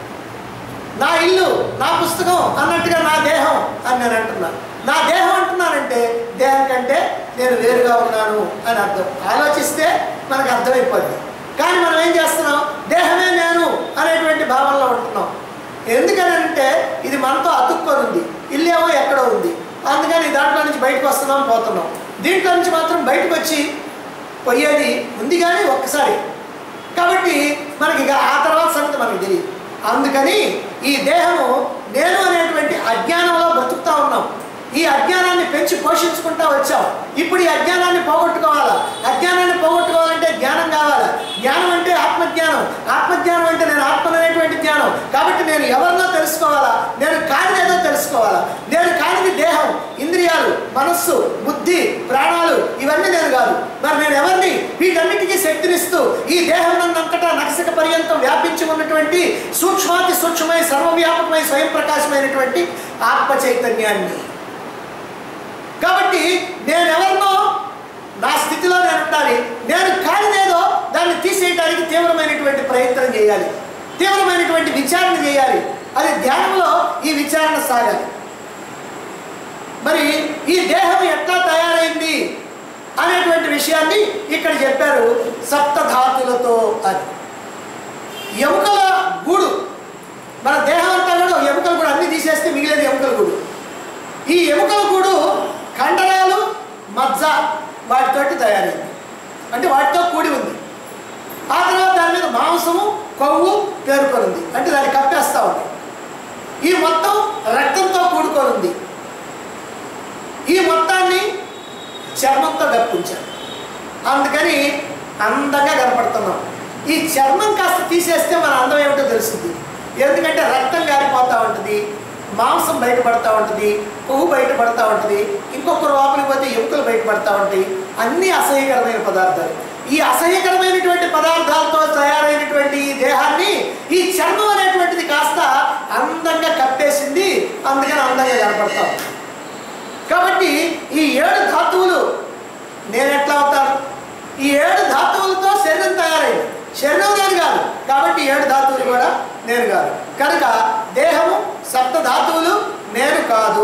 నా ఇల్లు నా పుస్తకం అన్నట్టుగా నా దేహం అని నేను అంటున్నాను నా దేహం అంటున్నానంటే దేహం కంటే నేను వేరుగా ఉన్నాను అని అర్థం ఆలోచిస్తే మనకు అర్థమైపోద్ది కానీ మనం ఏం చేస్తున్నాం దేహమే నేను అనేటువంటి భావనలో ఉంటున్నాం ఎందుకని అంటే ఇది మనతో అతుక్కొని ఉంది ఇల్లేమో ఎక్కడో ఉంది అందుకని దాంట్లో నుంచి బయటకు వస్తున్నాం పోతున్నాం దీంట్లో నుంచి మాత్రం బయటకు వచ్చి పోయేది ఉంది కానీ ఒక్కసారి కాబట్టి మనకి ఇక ఆ తర్వాత సంగతి మనకి తెలియదు అందుకని ఈ దేహము నేను అనేటువంటి అజ్ఞానంలో బ్రతుకుతా ఉన్నాం ఈ అజ్ఞానాన్ని పెంచి పోషించుకుంటా వచ్చాం ఇప్పుడు ఈ అజ్ఞానాన్ని పోగొట్టుకోవాలా అజ్ఞానాన్ని పోగొట్టుకోవాలంటే జ్ఞానం కావాలా జ్ఞానం అంటే ఆత్మజ్ఞానం ఆత్మజ్ఞానం అంటే నేను ఆత్మ అనేటువంటి జ్ఞానం కాబట్టి నేను ఎవరినో తెలుసుకోవాలా నేను కానిదేదో తెలుసుకోవాలా నేను కానిది దేహం ఇంద్రియాలు మనస్సు బుద్ధి ప్రాణాలు ఇవన్నీ నేను కాదు మరి నేను ఎవరిని వీటన్నిటికీ శక్తినిస్తూ ఈ దేహం నందంతటా నక్షక పర్యంతం వ్యాపించి ఉన్నటువంటి సూక్ష్మాతి సూక్ష్మమై సర్వవ్యాపకమై స్వయం ప్రకాశమైనటువంటి ఆత్మ చైతన్యాన్ని కాబట్టి నేను ఎవరినో నా స్థితిలో నేను ఉండాలి నేను కానిదేదో దాన్ని తీసేయడానికి తీవ్రమైనటువంటి ప్రయత్నం చేయాలి తీవ్రమైనటువంటి విచారణ చేయాలి అది ధ్యానంలో ఈ విచారణ సాగాలి మరి ఈ దేహం ఎట్లా తయారైంది అనేటువంటి విషయాన్ని ఇక్కడ చెప్పారు సప్తధాతులతో అని ఎముకల గూడు మన దేహం అంతా కూడా ఎముకల గూడు అన్ని తీసేస్తే మిగిలేదు ఎముకల గూడు ఈ ఎముకల గూడు కండరాలు మజ్జ వాటితోటి తయారైంది అంటే వాటితో కూడి ఉంది ఆ తర్వాత దాని మీద మాంసము కొవ్వు పేరుకొని ఉంది అంటే దాన్ని కప్పేస్తూ ఉంది ఈ మొత్తం రక్తంతో కూడుకొని ఉంది ఈ మొత్తాన్ని చర్మంతో కప్పించారు అందుకని అందంగా కనపడుతున్నాం ఈ చర్మం కాస్త తీసేస్తే మన అందం ఏమిటో తెలుస్తుంది ఎందుకంటే రక్తం గారిపోతూ ఉంటుంది మాంసం బయటపడతా ఉంటుంది కొవ్వు బయటపడతా ఉంటుంది ఇంకొక లోపలికి పోతే ఎముకలు బయటపడతా ఉంటాయి అన్నీ అసహ్యకరమైన పదార్థాలు ఈ అసహ్యకరమైనటువంటి పదార్థాలతో తయారైనటువంటి ఈ దేహాన్ని ఈ చర్మం అనేటువంటిది కాస్త అందంగా కప్పేసింది అందుకని అందంగా కనపడతాం కాబట్టి ఈ ఏడు ధాతువులు నేను ఎట్లా అవుతాను ఈ ఏడు ధాతువులతో శరీరం తయారైంది శరీరం నేను కాదు కాబట్టి ఏడు ధాతువులు కూడా నేను కాదు కనుక దేహము సప్త ధాతువులు నేను కాదు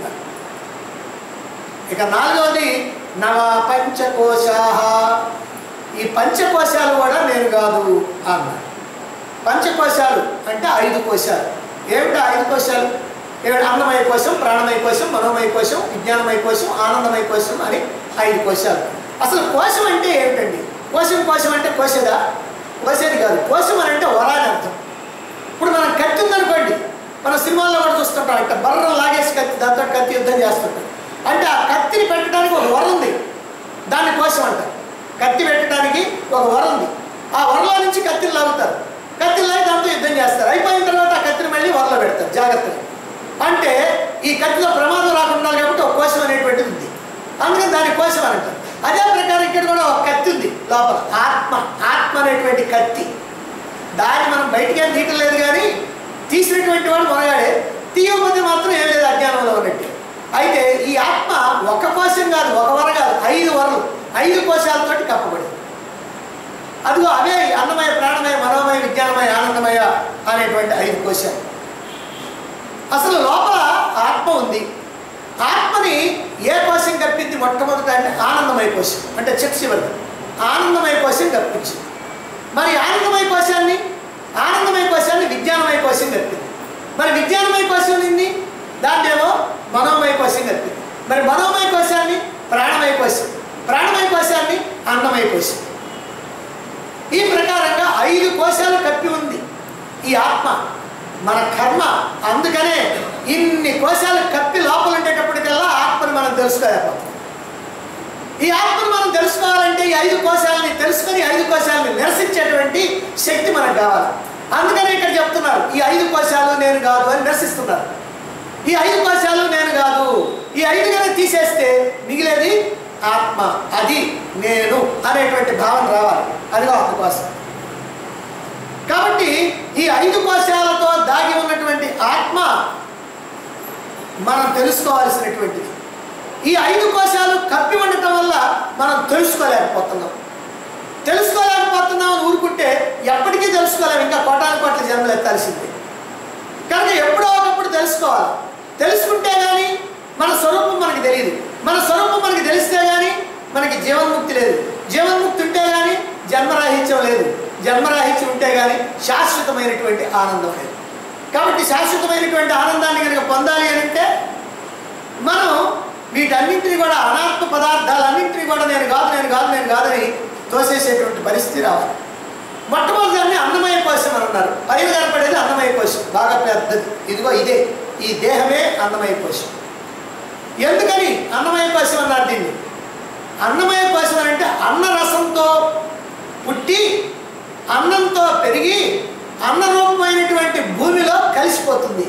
ఇక నాలుగవది నవ పంచకోశాహ ఈ పంచకోశాలు కూడా నేను కాదు అన్నాడు పంచకోశాలు అంటే ఐదు కోశాలు ఏమిటి ఆ ఐదు కోశాలు ఏమిటి అన్నమయ కోశం ప్రాణమయ కోశం మనోమయ కోశం విజ్ఞానమయ కోశం ఆనందమయ కోశం అని ఐదు కోశాలు అసలు కోశం అంటే ఏమిటండి కోశం కోశం అంటే కోసేదా కోసేది కాదు కోశం అని అంటే వరాని అర్థం ఇప్పుడు మనం కత్తి ఉందనుకోండి మన సినిమాల్లో కూడా చూస్తుంటాం అంటే బర్రం లాగేసి కత్తి దాంతో కత్తి యుద్ధం చేస్తుంటాం అంటే ఆ కత్తిని పెట్టడానికి ఒక వరం ఉంది దాన్ని కోశం అంటారు కత్తి పెట్టడానికి ఒక వరం ఉంది ఆ వరలో నుంచి కత్తిని లాగుతారు కత్తిని లాగి దాంతో యుద్ధం చేస్తారు అయిపోయిన తర్వాత ఆ కత్తిని మళ్ళీ వరలో పెడతారు జాగ్రత్తగా అంటే ఈ కత్తిలో ప్రమాదం రాకుండా కాబట్టి ఒక కోశం అనేటువంటిది ఉంది అందుకని దాని కోశం అని అంటారు అదే ప్రకారం ఇక్కడ కూడా ఒక కత్తి ఉంది లోపల ఆత్మ ఆత్మ అనేటువంటి కత్తి దాన్ని మనం బయటికి ఏం తీయటం లేదు కానీ తీసినటువంటి వాడు మొనగాడే తీయకపోతే మాత్రం ఏం లేదు అజ్ఞానంలో ఉన్నట్టు అయితే ఈ ఆత్మ ఒక కోశం కాదు ఒక వర కాదు ఐదు వరలు ఐదు కోశాలతోటి కప్పబడి అదిగో అవే అన్నమయ ప్రాణమయ మనోమయ విజ్ఞానమయ ఆనందమయ అనేటువంటి ఐదు కోశాలు అసలు లోపల ఆత్మ ఉంది ఆత్మని ఏ కోశం కప్పింది మొట్టమొదట అంటే ఆనందమయ కోశం అంటే చిట్ చివరి ఆనందమయ కోశం కప్పించింది మరి ఆనందమయ కోశాన్ని ఆనందమయ కోశాన్ని విజ్ఞానమయ కోశం కప్పింది మరి విజ్ఞానమయ కోశం నింది దాన్నేమో మనోమయ కోశం కప్పింది మరి మనోమయ కోశాన్ని ప్రాణమయ కోశం ప్రాణమయ కోశాన్ని అన్నమయ కోశం ఈ ప్రకారంగా ఐదు కోశాలు కప్పి ఉంది ఈ ఆత్మ మన కర్మ అందుకనే ఇన్ని కోశాలు కప్పి లోపల ఉండేటప్పటికల్లా ఆత్మను మనం తెలుసుకోలేకపోతాం ఈ ఆత్మను మనం తెలుసుకోవాలంటే ఈ ఐదు కోశాలని తెలుసుకొని ఐదు కోశాలని నిరసించేటువంటి శక్తి మనకు కావాలి అందుకనే ఇక్కడ చెప్తున్నారు ఈ ఐదు కోశాలు నేను కాదు అని నిరసిస్తున్నారు ఈ ఐదు కోశాలు నేను కాదు ఈ ఐదు కనుక తీసేస్తే మిగిలేది ఆత్మ అది నేను అనేటువంటి భావన రావాలి అదిగో అందుకోసం కాబట్టి ఈ ఐదు కోశాలతో దాగి ఉన్నటువంటి ఆత్మ మనం తెలుసుకోవాల్సినటువంటిది ఈ ఐదు కోశాలు కప్పి ఉండటం వల్ల మనం తెలుసుకోలేకపోతున్నాం తెలుసుకోలేకపోతున్నాం అని ఊరుకుంటే ఎప్పటికీ తెలుసుకోలేము ఇంకా కోటాను కోట్ల జన్మలు ఎత్తాల్సిందే కనుక ఎప్పుడో ఒకప్పుడు తెలుసుకోవాలి తెలుసుకుంటే కానీ మన స్వరూపం మనకి తెలియదు మన స్వరూపం మనకి తెలిస్తే కానీ మనకి జీవన్ముక్తి లేదు జీవన్ముక్తి ఉంటే కానీ జన్మరాహిత్యం లేదు జన్మరాహిత్యం ఉంటే కానీ శాశ్వతమైనటువంటి ఆనందం లేదు కాబట్టి శాశ్వతమైనటువంటి ఆనందాన్ని కనుక పొందాలి అని అంటే మనం వీటన్నింటినీ కూడా అనాత్మ పదార్థాలన్నింటినీ కూడా నేను కాదు నేను కాదు నేను కాదని తోసేసేటువంటి పరిస్థితి రావాలి మొట్టమొదటి దాన్ని అన్నమయ కోశం అని అన్నారు పైన కనపడేది అన్నమయ కోశం బాగా పెద్దది ఇదిగో ఇదే ఈ దేహమే అన్నమయ కోశం ఎందుకని అన్నమయ కోశం అన్నారు దీన్ని అన్నమయ కోశం అని అంటే అన్న రసంతో పుట్టి అన్నంతో పెరిగి అన్నరూపమైనటువంటి భూమిలో కలిసిపోతుంది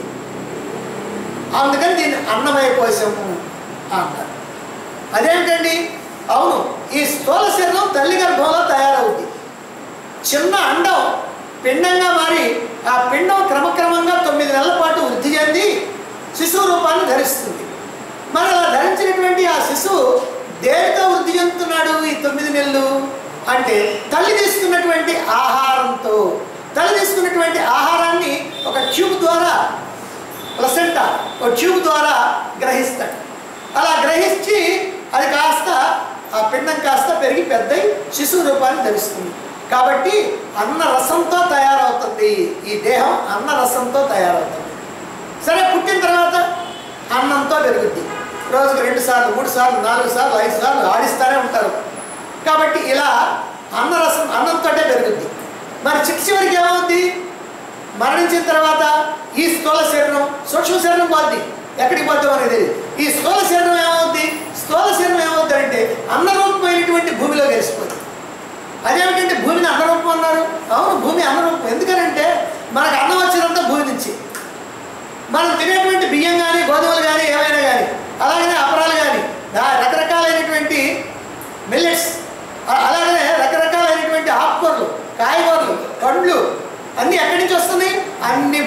అందుకని దీన్ని అన్నమయ కోశం అంటారు అదేంటండి అవును ఈ స్థూల శరీరం తల్లి గర్భంలో తయారవుద్ది చిన్న అండం పిండంగా మారి ఆ పిండం క్రమక్రమంగా తొమ్మిది నెలల పాటు వృద్ధి చెంది శిశువు రూపాన్ని ధరిస్తుంది మరి అలా ధరించినటువంటి ఆ శిశువు దేనితో వృద్ధి చెందుతున్నాడు ఈ తొమ్మిది నెలలు అంటే తల్లి తీసుకున్నటువంటి ఆహారంతో తల్లి తీసుకున్నటువంటి ఆహారాన్ని ఒక ట్యూబ్ ద్వారా ప్లసెంటా ఒక ట్యూబ్ ద్వారా గ్రహిస్తాడు అలా గ్రహించి అది కాస్త ఆ పిండం కాస్త పెరిగి పెద్దయి శిశువు రూపాన్ని ధరిస్తుంది కాబట్టి అన్న రసంతో తయారవుతుంది ఈ దేహం అన్న రసంతో తయారవుతుంది సరే పుట్టిన తర్వాత అన్నంతో పెరుగుద్ది రోజుకు రెండు సార్లు మూడు సార్లు నాలుగు సార్లు ఐదు సార్లు ఆడిస్తూనే ఉంటారు కాబట్టి ఇలా అన్నరసం అన్నంతోటే పెరుగుద్ది మరి చిట్ట చివరికి ఏమవుద్ది మరణించిన తర్వాత ఈ స్థూల శరీరం సూక్ష్మ శరీరం పోద్ది ఎక్కడికి పోద్దో మనకి తెలియదు ఈ స్థూల శరీరం ఏమవుద్ది స్థూల శరీరం ఏమవుద్ది అంటే అన్నరూపమైనటువంటి భూమిలో కలిసిపోతుంది అదేమిటంటే భూమిని అన్నరూపం అన్నారు అవును భూమి అన్నరూపం ఎందుకనంటే మనకు అన్నం వచ్చినంత భూమి నుంచి మనం తినేటువంటి బియ్యం కానీ గోధుమలు కానీ ఏమైనా కానీ అలాగనే అపరాలు కానీ రకరకాలైనటువంటి మిల్లెట్స్ అలాగనే రకరకాల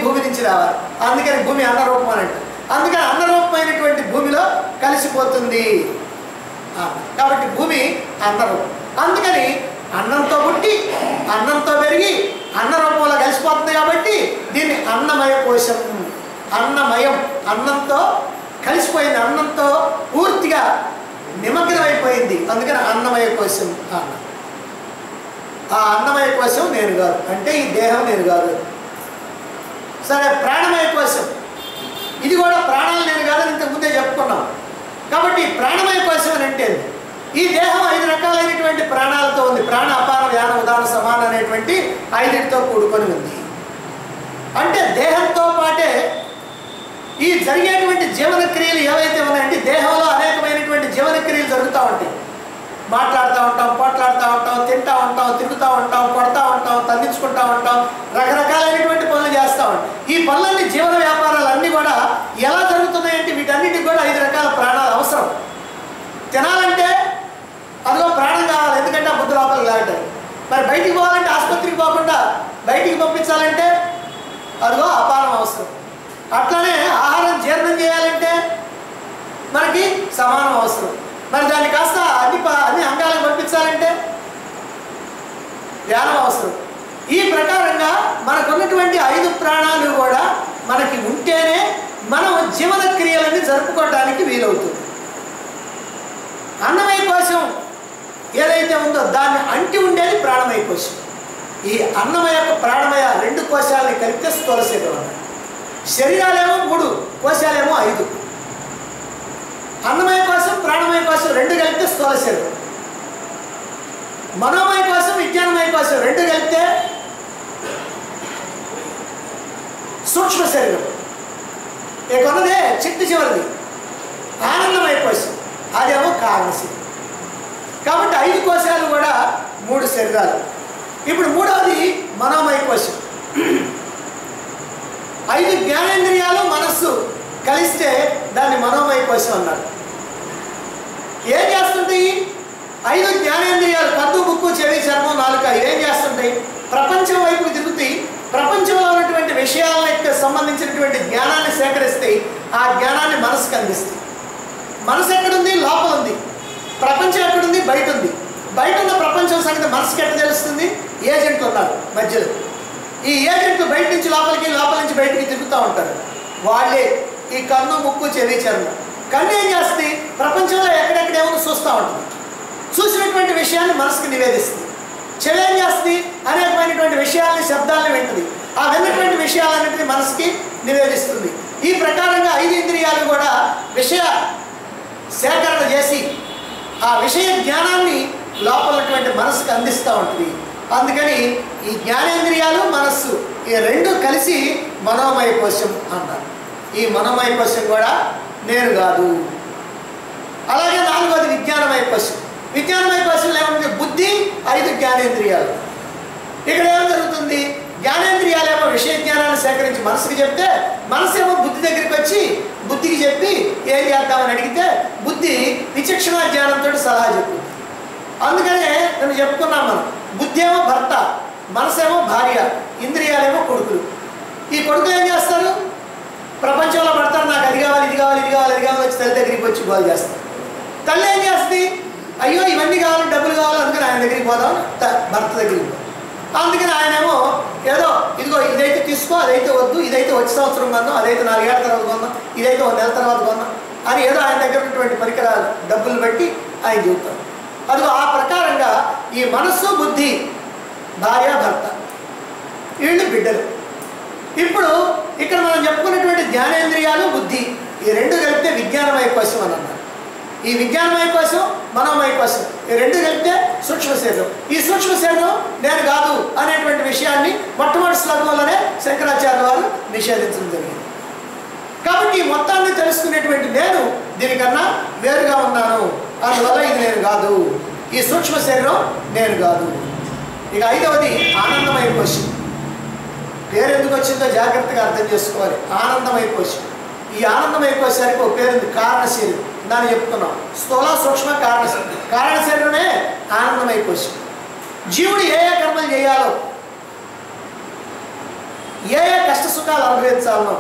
భూమి నుంచి రావాలి అందుకని భూమి అన్నరూపం అని అంటారు అందుకని అన్నరూపమైనటువంటి భూమిలో కలిసిపోతుంది ఆ, కాబట్టి భూమి అన్నరూపం అందుకని అన్నంతో పుట్టి అన్నంతో పెరిగి అన్న రూపంలో కలిసిపోతుంది కాబట్టి దీన్ని అన్నమయ కోశం అన్నమయం అన్నంతో కలిసిపోయింది అన్నంతో పూర్తిగా నిమగ్నమైపోయింది అందుకని అన్నమయ కోశం అన్న ఆ అన్నమయ కోశం నేను కాదు అంటే ఈ దేహం నేను కాదు సరే ప్రాణమయ కోశం ఇది కూడా ప్రాణాలు నేను కాదని ఇంతకు ముందే చెప్పుకున్నాం కాబట్టి ఈ ప్రాణమయ కోశం అని అంటే ఏంది? ఈ దేహం ఐదు రకాలైనటువంటి ప్రాణాలతో ఉంది ప్రాణ అపాన వ్యాన ఉదాహరణ సమానం అనేటువంటి ఐదింటితో కూడుకొని ఉంది అంటే దేహంతో పాటే ఈ జరిగేటువంటి జీవన క్రియలు ఏవైతే ఉన్నాయంటే దేహంలో అనేకమైనటువంటి జీవన క్రియలు జరుగుతూ ఉంటాయి మాట్లాడుతూ ఉంటాం పోట్లాడుతూ ఉంటాం తింటూ ఉంటాం తిరుగుతూ ఉంటాం కొడతా ఉంటాం తగ్గించుకుంటూ ఉంటాం రకరకాలైనటువంటి పనులు చేస్తూ ఉంటాం ఈ పనులన్నీ జీవన వ్యాపారాలు అన్నీ కూడా ఎలా జరుగుతున్నాయంటే వీటన్నిటికి కూడా ఐదు రకాల ప్రాణాలు అవసరం తినాలంటే అదిగో ప్రాణం కావాలి ఎందుకంటే ఆ బుద్ధి లోపలికి లాగటం మరి బయటికి పోవాలంటే ఆసుపత్రికి పోకుండా బయటికి పంపించాలంటే అదిగో అపారం అవసరం అట్లానే ఆహారం జీర్ణం చేయాలంటే మనకి సమానం అవసరం మరి దాన్ని కాస్త అన్ని ప- అన్ని అంగాలకు పంపించాలంటే ధ్యానం అవసరం ఈ ప్రకారంగా మనకున్నటువంటి ఐదు ప్రాణాలు కూడా మనకి ఉంటేనే మనం జీవన క్రియలన్నీ జరుపుకోవడానికి వీలవుతుంది అన్నమయ కోశం ఏదైతే ఉందో దాన్ని అంటి ఉండేది ప్రాణమయ కోశం ఈ అన్నమయ ప్రాణమయ రెండు కోశాలని కలిపితే స్థూల శరీరం అన్నమాట శరీరాలేమో మూడు కోశాలేమో ఐదు అన్నమయ కోసం ప్రాణమయ కోసం రెండు కలిపితే స్థూల శరీరం మనోమయ కోసం విజ్ఞానమయ కోసం రెండు కలిపితే సూక్ష్మ శరీరం ఇక ఉన్నదే చిట్టు చివరిది ఆనందమయ కోశం అదేమో కారణ శరీరం కాబట్టి ఐదు కోశాలు కూడా మూడు శరీరాలు ఇప్పుడు మూడవది మనోమయ కోశం ఐదు జ్ఞానేంద్రియాలు మనస్సు కలిస్తే దాన్ని మనోమయ కోశం అన్నారు ఏం చేస్తుంటాయి ఐదు జ్ఞానేంద్రియాలు కన్ను ముక్కు చెవి చర్మం నాలుక ఏం చేస్తుంటాయి ప్రపంచం వైపు తిరుగుతాయి ప్రపంచంలో ఉన్నటువంటి విషయాలకు సంబంధించినటువంటి జ్ఞానాన్ని సేకరిస్తాయి ఆ జ్ఞానాన్ని మనసుకు అందిస్తాయి మనసు ఎక్కడుంది లోపల ఉంది ప్రపంచం ఎక్కడుంది బయట ఉంది బయట ఉన్న ప్రపంచం సంగతి మనసుకి ఎట్లా తెలుస్తుంది ఏజెంట్లు ఉన్నారు మధ్యలో ఈ ఏజెంట్లు బయట నుంచి లోపలికి లోపల నుంచి బయటికి తిరుగుతూ ఉంటారు వాళ్ళే ఈ కన్ను ముక్కు చెవి చర్మం కన్ను ఏం చేస్తుంది ప్రపంచంలో ఎక్కడెక్కడ ఏమో చూస్తూ ఉంటుంది చూసినటువంటి విషయాన్ని మనసుకు నివేదిస్తుంది చెవి ఏం చేస్తుంది అనేకమైనటువంటి విషయాల్ని శబ్దాలను వింటుంది ఆ విన్నటువంటి విషయాలన్నింటినీ మనసుకి నివేదిస్తుంది ఈ ప్రకారంగా ఐదు ఇంద్రియాలు కూడా విషయ సేకరణ చేసి ఆ విషయ జ్ఞానాన్ని లోపల ఉన్నటువంటి మనసుకు అందిస్తూ ఉంటుంది అందుకని ఈ జ్ఞానేంద్రియాలు మనస్సు ఈ రెండు కలిసి మనోమయ కోశం అన్నారు ఈ మనోమయ కోశం కూడా నేను కాదు అలాగే నాలుగోది విజ్ఞానమయ కోశం విజ్ఞానమయ కోశంలో ఏముంది బుద్ధి ఐదు జ్ఞానేంద్రియాలు ఇక్కడ ఏం జరుగుతుంది జ్ఞానేంద్రియాలేమో విషయ జ్ఞానాన్ని సేకరించి మనసుకి చెప్తే మనసు ఏమో బుద్ధి దగ్గరికి వచ్చి బుద్ధికి చెప్పి ఏం చేద్దామని అడిగితే బుద్ధి విచక్షణ జ్ఞానంతో సలహా చెప్తుంది అందుకనే నేను చెప్పుకున్నాం మనం బుద్ధి ఏమో భర్త మనసేమో భార్య ఇంద్రియాలేమో కొడుకులు ఈ కొడుకులు ఏం చేస్తారు ప్రపంచంలో పడతారు నాకు అది కావాలి ఇది కావాలి ఇది కావాలి ఇది కావాలి వచ్చి తల్లి దగ్గరికి వచ్చి గోల్ చేస్తారు తల్లి ఏం చేస్తుంది అయ్యో ఇవన్నీ కావాలి డబ్బులు కావాలి అందుకని ఆయన దగ్గరికి పోదాం త- భర్త దగ్గరికి పోదాం అందుకని ఆయనేమో ఏదో ఇదిగో ఇదైతే తీసుకో అదైతే వద్దు ఇదైతే వచ్చే సంవత్సరం కొందాం అదైతే నాలుగేళ్ల తర్వాత కొందాం ఇదైతే ఒక నెల తర్వాత కొందాం అని ఏదో ఆయన దగ్గర ఉన్నటువంటి పరికరాలు డబ్బులు బట్టి ఆయన చెబుతారు అదిగో ఆ ప్రకారంగా ఈ మనస్సు బుద్ధి భార్య భర్త వీళ్ళు బిడ్డలు ఇప్పుడు ఇక్కడ మనం చెప్పుకున్నటువంటి జ్ఞానేంద్రియాలు బుద్ధి ఈ రెండు కలిపితే విజ్ఞానమయ కోశం అని అన్నారు ఈ విజ్ఞానమయ కోశం మనోమయ కోశం ఈ రెండు కలిపితే సూక్ష్మ శరీరం ఈ సూక్ష్మ శరీరం నేను కాదు అనేటువంటి విషయాన్ని మొట్టమొదటి శ్లోకంలోనే శంకరాచార్య వారు నిషేధించడం జరిగింది కాబట్టి ఈ మొత్తాన్ని తెలుసుకునేటువంటి నేను దీనికన్నా వేరుగా ఉన్నాను అందువల్ల ఇది నేను కాదు ఈ సూక్ష్మ శరీరం నేను కాదు ఇక ఐదవది ఆనందమయ కోశం పేరు ఎందుకు వచ్చిందో జాగ్రత్తగా అర్థం చేసుకోవాలి ఆనందమయ కోశం ఈ ఆనందమయ కోశానికి ఒక పేరు ఉంది కారణ శరీరం దాన్ని చెప్తున్నాం స్థూల సూక్ష్మ కారణ శరీరం కారణ శరీరమే ఆనందమయ కోశం జీవుడు ఏ ఏ కర్మలు చేయాలో ఏ ఏ కష్ట సుఖాలు అనుభవించాలనో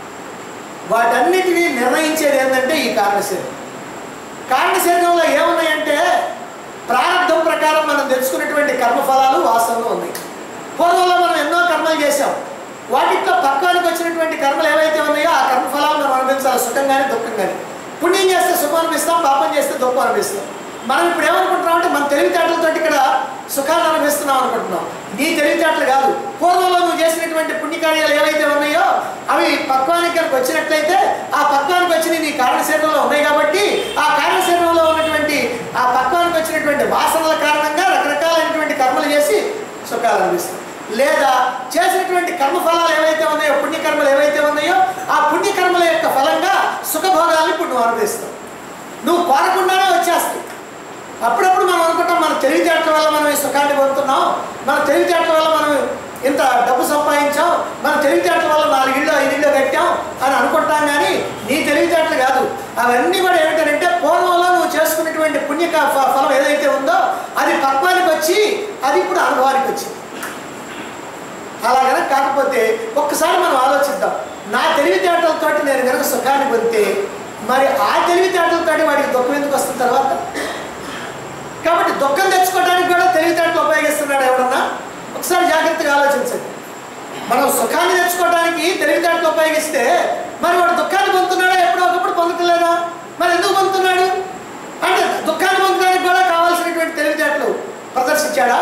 వాటన్నిటినీ నిర్ణయించేది ఏంటంటే ఈ కారణశరీరం కారణశరీరంలో ఏమున్నాయంటే ప్రారంభం ప్రకారం మనం తెచ్చుకున్నటువంటి కర్మఫలాలు వాసనలు ఉన్నాయి పూర్వంలో మనం ఎన్నో కర్మలు చేశాం వాటిట్లో పక్వానికి వచ్చినటువంటి కర్మలు ఏవైతే ఉన్నాయో ఆ కర్మఫలాలు మనం అనుభవించాలి సుఖం కానీ దుఃఖం కానీ పుణ్యం చేస్తే సుఖం అనిపిస్తాం పాపం చేస్తే దుఃఖం అనిపిస్తాం మనం ఇప్పుడు ఏమనుకుంటున్నాం అంటే మన తెలివితేటలతో ఇక్కడ సుఖాన్ని అనుభవిస్తున్నాం అనుకుంటున్నాం నీ తెలివితేటలు కాదు పూర్వంలో నువ్వు చేసినటువంటి పుణ్యకార్యాలు ఏవైతే ఉన్నాయో అవి పక్వానికి కనుక వచ్చినట్లయితే ఆ పక్వానికి వచ్చిన నీ కారణ శరీరంలో ఉన్నాయి కాబట్టి ఆ కారణ శరీరంలో ఉన్నటువంటి ఆ పక్వానికి వచ్చినటువంటి వాసనల కారణంగా రకరకాలైనటువంటి కర్మలు చేసి సుఖాలు అనిపిస్తాయి లేదా చేసినటువంటి కర్మఫలాలు ఏవైతే ఉన్నాయో పుణ్యకర్మలు ఏవైతే ఉన్నాయో ఆ పుణ్యకర్మల యొక్క ఫలంగా సుఖభోగాలను ఇప్పుడు నువ్వు అనుభవిస్తావు నువ్వు కోరకుండానే వచ్చేస్తాయి అప్పుడప్పుడు మనం అనుకుంటాం మన తెలివితేటల వల్ల మనం ఈ సుఖాన్ని పొందుతున్నాం మన తెలివితేటల వల్ల మనం ఇంత డబ్బు సంపాదించాం మన తెలివితేటల వల్ల నాలుగు ఇళ్ళు ఐదు ఇళ్ళు కట్టాం అని అనుకుంటాం కానీ నీ తెలివితేటలు కాదు అవన్నీ కూడా ఏమిటంటే పూర్వంలో నువ్వు చేసుకున్నటువంటి పుణ్య క- ఫ- ఫలం ఏదైతే ఉందో అది పక్వానికి వచ్చి అది ఇప్పుడు అనుభవానికి వచ్చింది అలాగనే కాకపోతే ఒక్కసారి మనం ఆలోచిద్దాం నా తెలివితేటలతోటి నేను కనుక సుఖాన్ని పొందితే మరి ఆ తెలివితేటలతోటి వాడికి దుఃఖం ఎందుకు వస్తుంది తర్వాత కాబట్టి దుఃఖం తెచ్చుకోవడానికి కూడా తెలివితేటలు ఉపయోగిస్తున్నాడు ఎవడన్నా ఒకసారి జాగ్రత్తగా ఆలోచించండి మనం సుఖాన్ని తెచ్చుకోవడానికి తెలివితేటలు ఉపయోగిస్తే మరి వాడు దుఃఖాన్ని పొందుతున్నాడా ఎప్పుడో ఒకప్పుడు పొందట్లేదా మరి ఎందుకు పొందుతున్నాడు అంటే దుఃఖాన్ని పొందడానికి కూడా కావాల్సినటువంటి తెలివితేటలు ప్రదర్శించాడా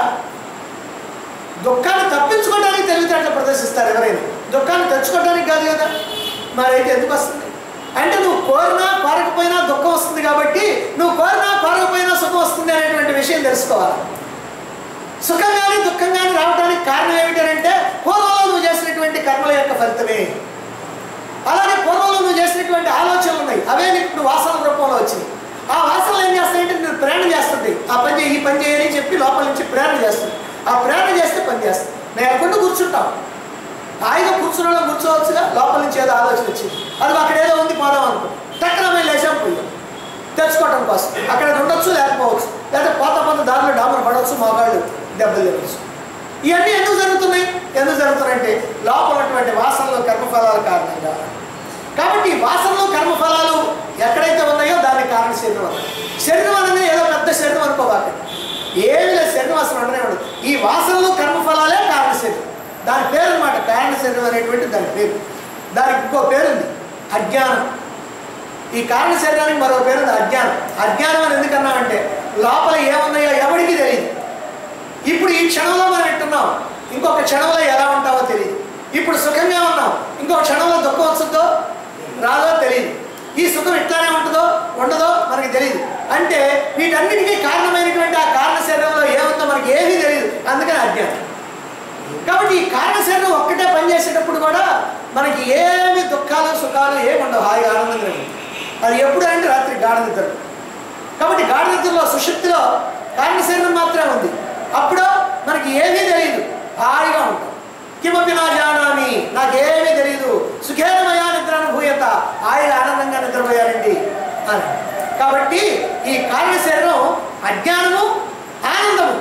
దుఃఖాన్ని తప్పించుకోవడానికి తెలివితేటలు ప్రదర్శిస్తారు ఎవరైనా దుఃఖాన్ని తెచ్చుకోవడానికి కాదు కదా మరి అయితే ఎందుకు వస్తుంది అంటే నువ్వు కోరినా కోరకపోయినా దుఃఖం వస్తుంది కాబట్టి నువ్వు కోరినా కోరకపోయినా సుఖం వస్తుంది అనేటువంటి విషయం తెలుసుకోవాలి సుఖం కానీ దుఃఖం కానీ రావడానికి కారణం ఏమిటంటే పూర్వంలో నువ్వు చేసినటువంటి కర్మల యొక్క ఫలితమే అలాగే పూర్వంలో నువ్వు చేసినటువంటి ఆలోచనలు ఉన్నాయి అవే నీకు ఇప్పుడు వాసన రూపంలో వచ్చినాయి ఆ వాసనలు ఏం చేస్తాయంటే నేను ప్రేరణ చేస్తుంది ఆ పని చేయి ఈ పని చేయని చెప్పి లోపల నుంచి ప్రేరణ చేస్తుంది ఆ ప్రేరణ చేస్తే పని చేస్తుంది నేను ఎక్కడ కూర్చుంటాం హాయిగా కూర్చున్నాలో కూర్చోవచ్చుగా లోపల నుంచి ఏదో ఆలోచన వచ్చింది అది అక్కడ ఏదో ఉంది పోదాం అనుకో టక్కన మేము లేచాం పోయాం తెచ్చుకోవటం కోసం అక్కడ ఉండొచ్చు లేకపోవచ్చు లేదా పోత పోత దారిలో డామర్ పడవచ్చు మగాళ్ళు దెబ్బలు తినవచ్చు ఇవన్నీ ఎందుకు జరుగుతున్నాయి ఎందుకు జరుగుతున్నాయంటే లోపల ఉన్నటువంటి వాసనలు కర్మఫలాల కారణంగా కాబట్టి ఈ వాసనలు కర్మఫలాలు ఎక్కడైతే ఉన్నాయో దానికి కారణ శరీరం అన్నది శరీరం అనేది ఏదో పెద్ద శరీరం అనుకోబాకండి ఏమి లేదు శరీరం అసలు ఉండనే ఉండదు ఈ వాసనలు కర్మఫలాలే కారణ శరీరం దాని పేరు అనమాట కారణ శరీరం అనేటువంటి దాని పేరు దానికి ఇంకో పేరు ఉంది అజ్ఞానం ఈ కారణ శరీరానికి మరో పేరు ఉంది అజ్ఞానం అజ్ఞానం అని ఎందుకన్నా అంటే లోపల ఏమున్నాయో ఎవరికి తెలియదు ఇప్పుడు ఈ క్షణంలో మనం వింటున్నాం ఇంకొక క్షణంలో ఎలా ఉంటావో తెలియదు ఇప్పుడు సుఖంగా ఉన్నాం ఇంకొక క్షణంలో దుఃఖం వస్తుందో రాదో తెలియదు ఈ సుఖం ఇట్లానే ఉంటుందో ఉండదో మనకి తెలియదు అంటే వీటన్నిటికీ కారణమైనటువంటి ఆ కారణ శరీరంలో ఏముందో మనకి ఏమీ తెలియదు అందుకని అజ్ఞానం కాబట్టి ఈ కారణ శరీరం ఒక్కటే పనిచేసేటప్పుడు కూడా మనకి ఏమి దుఃఖాలు సుఖాలు ఏమి ఉండవు హాయిగా ఆనందంగా ఉంటుంది. అది ఎప్పుడు అంటే రాత్రి గాఢ నిద్ర కాబట్టి గాఢ నిద్రలో సుషుప్తిలో కారణ శరీరం మాత్రమే ఉంది అప్పుడు మనకి ఏమీ తెలియదు హాయిగా ఉంటాం కిమపి నా జానామి నాకేమీ తెలియదు సుఖేనమయా నిద్ర అనుభూయత హాయిగా ఆనందంగా నిద్రపోయారండి అని కాబట్టి ఈ కారణ శరీరం అజ్ఞానము ఆనందము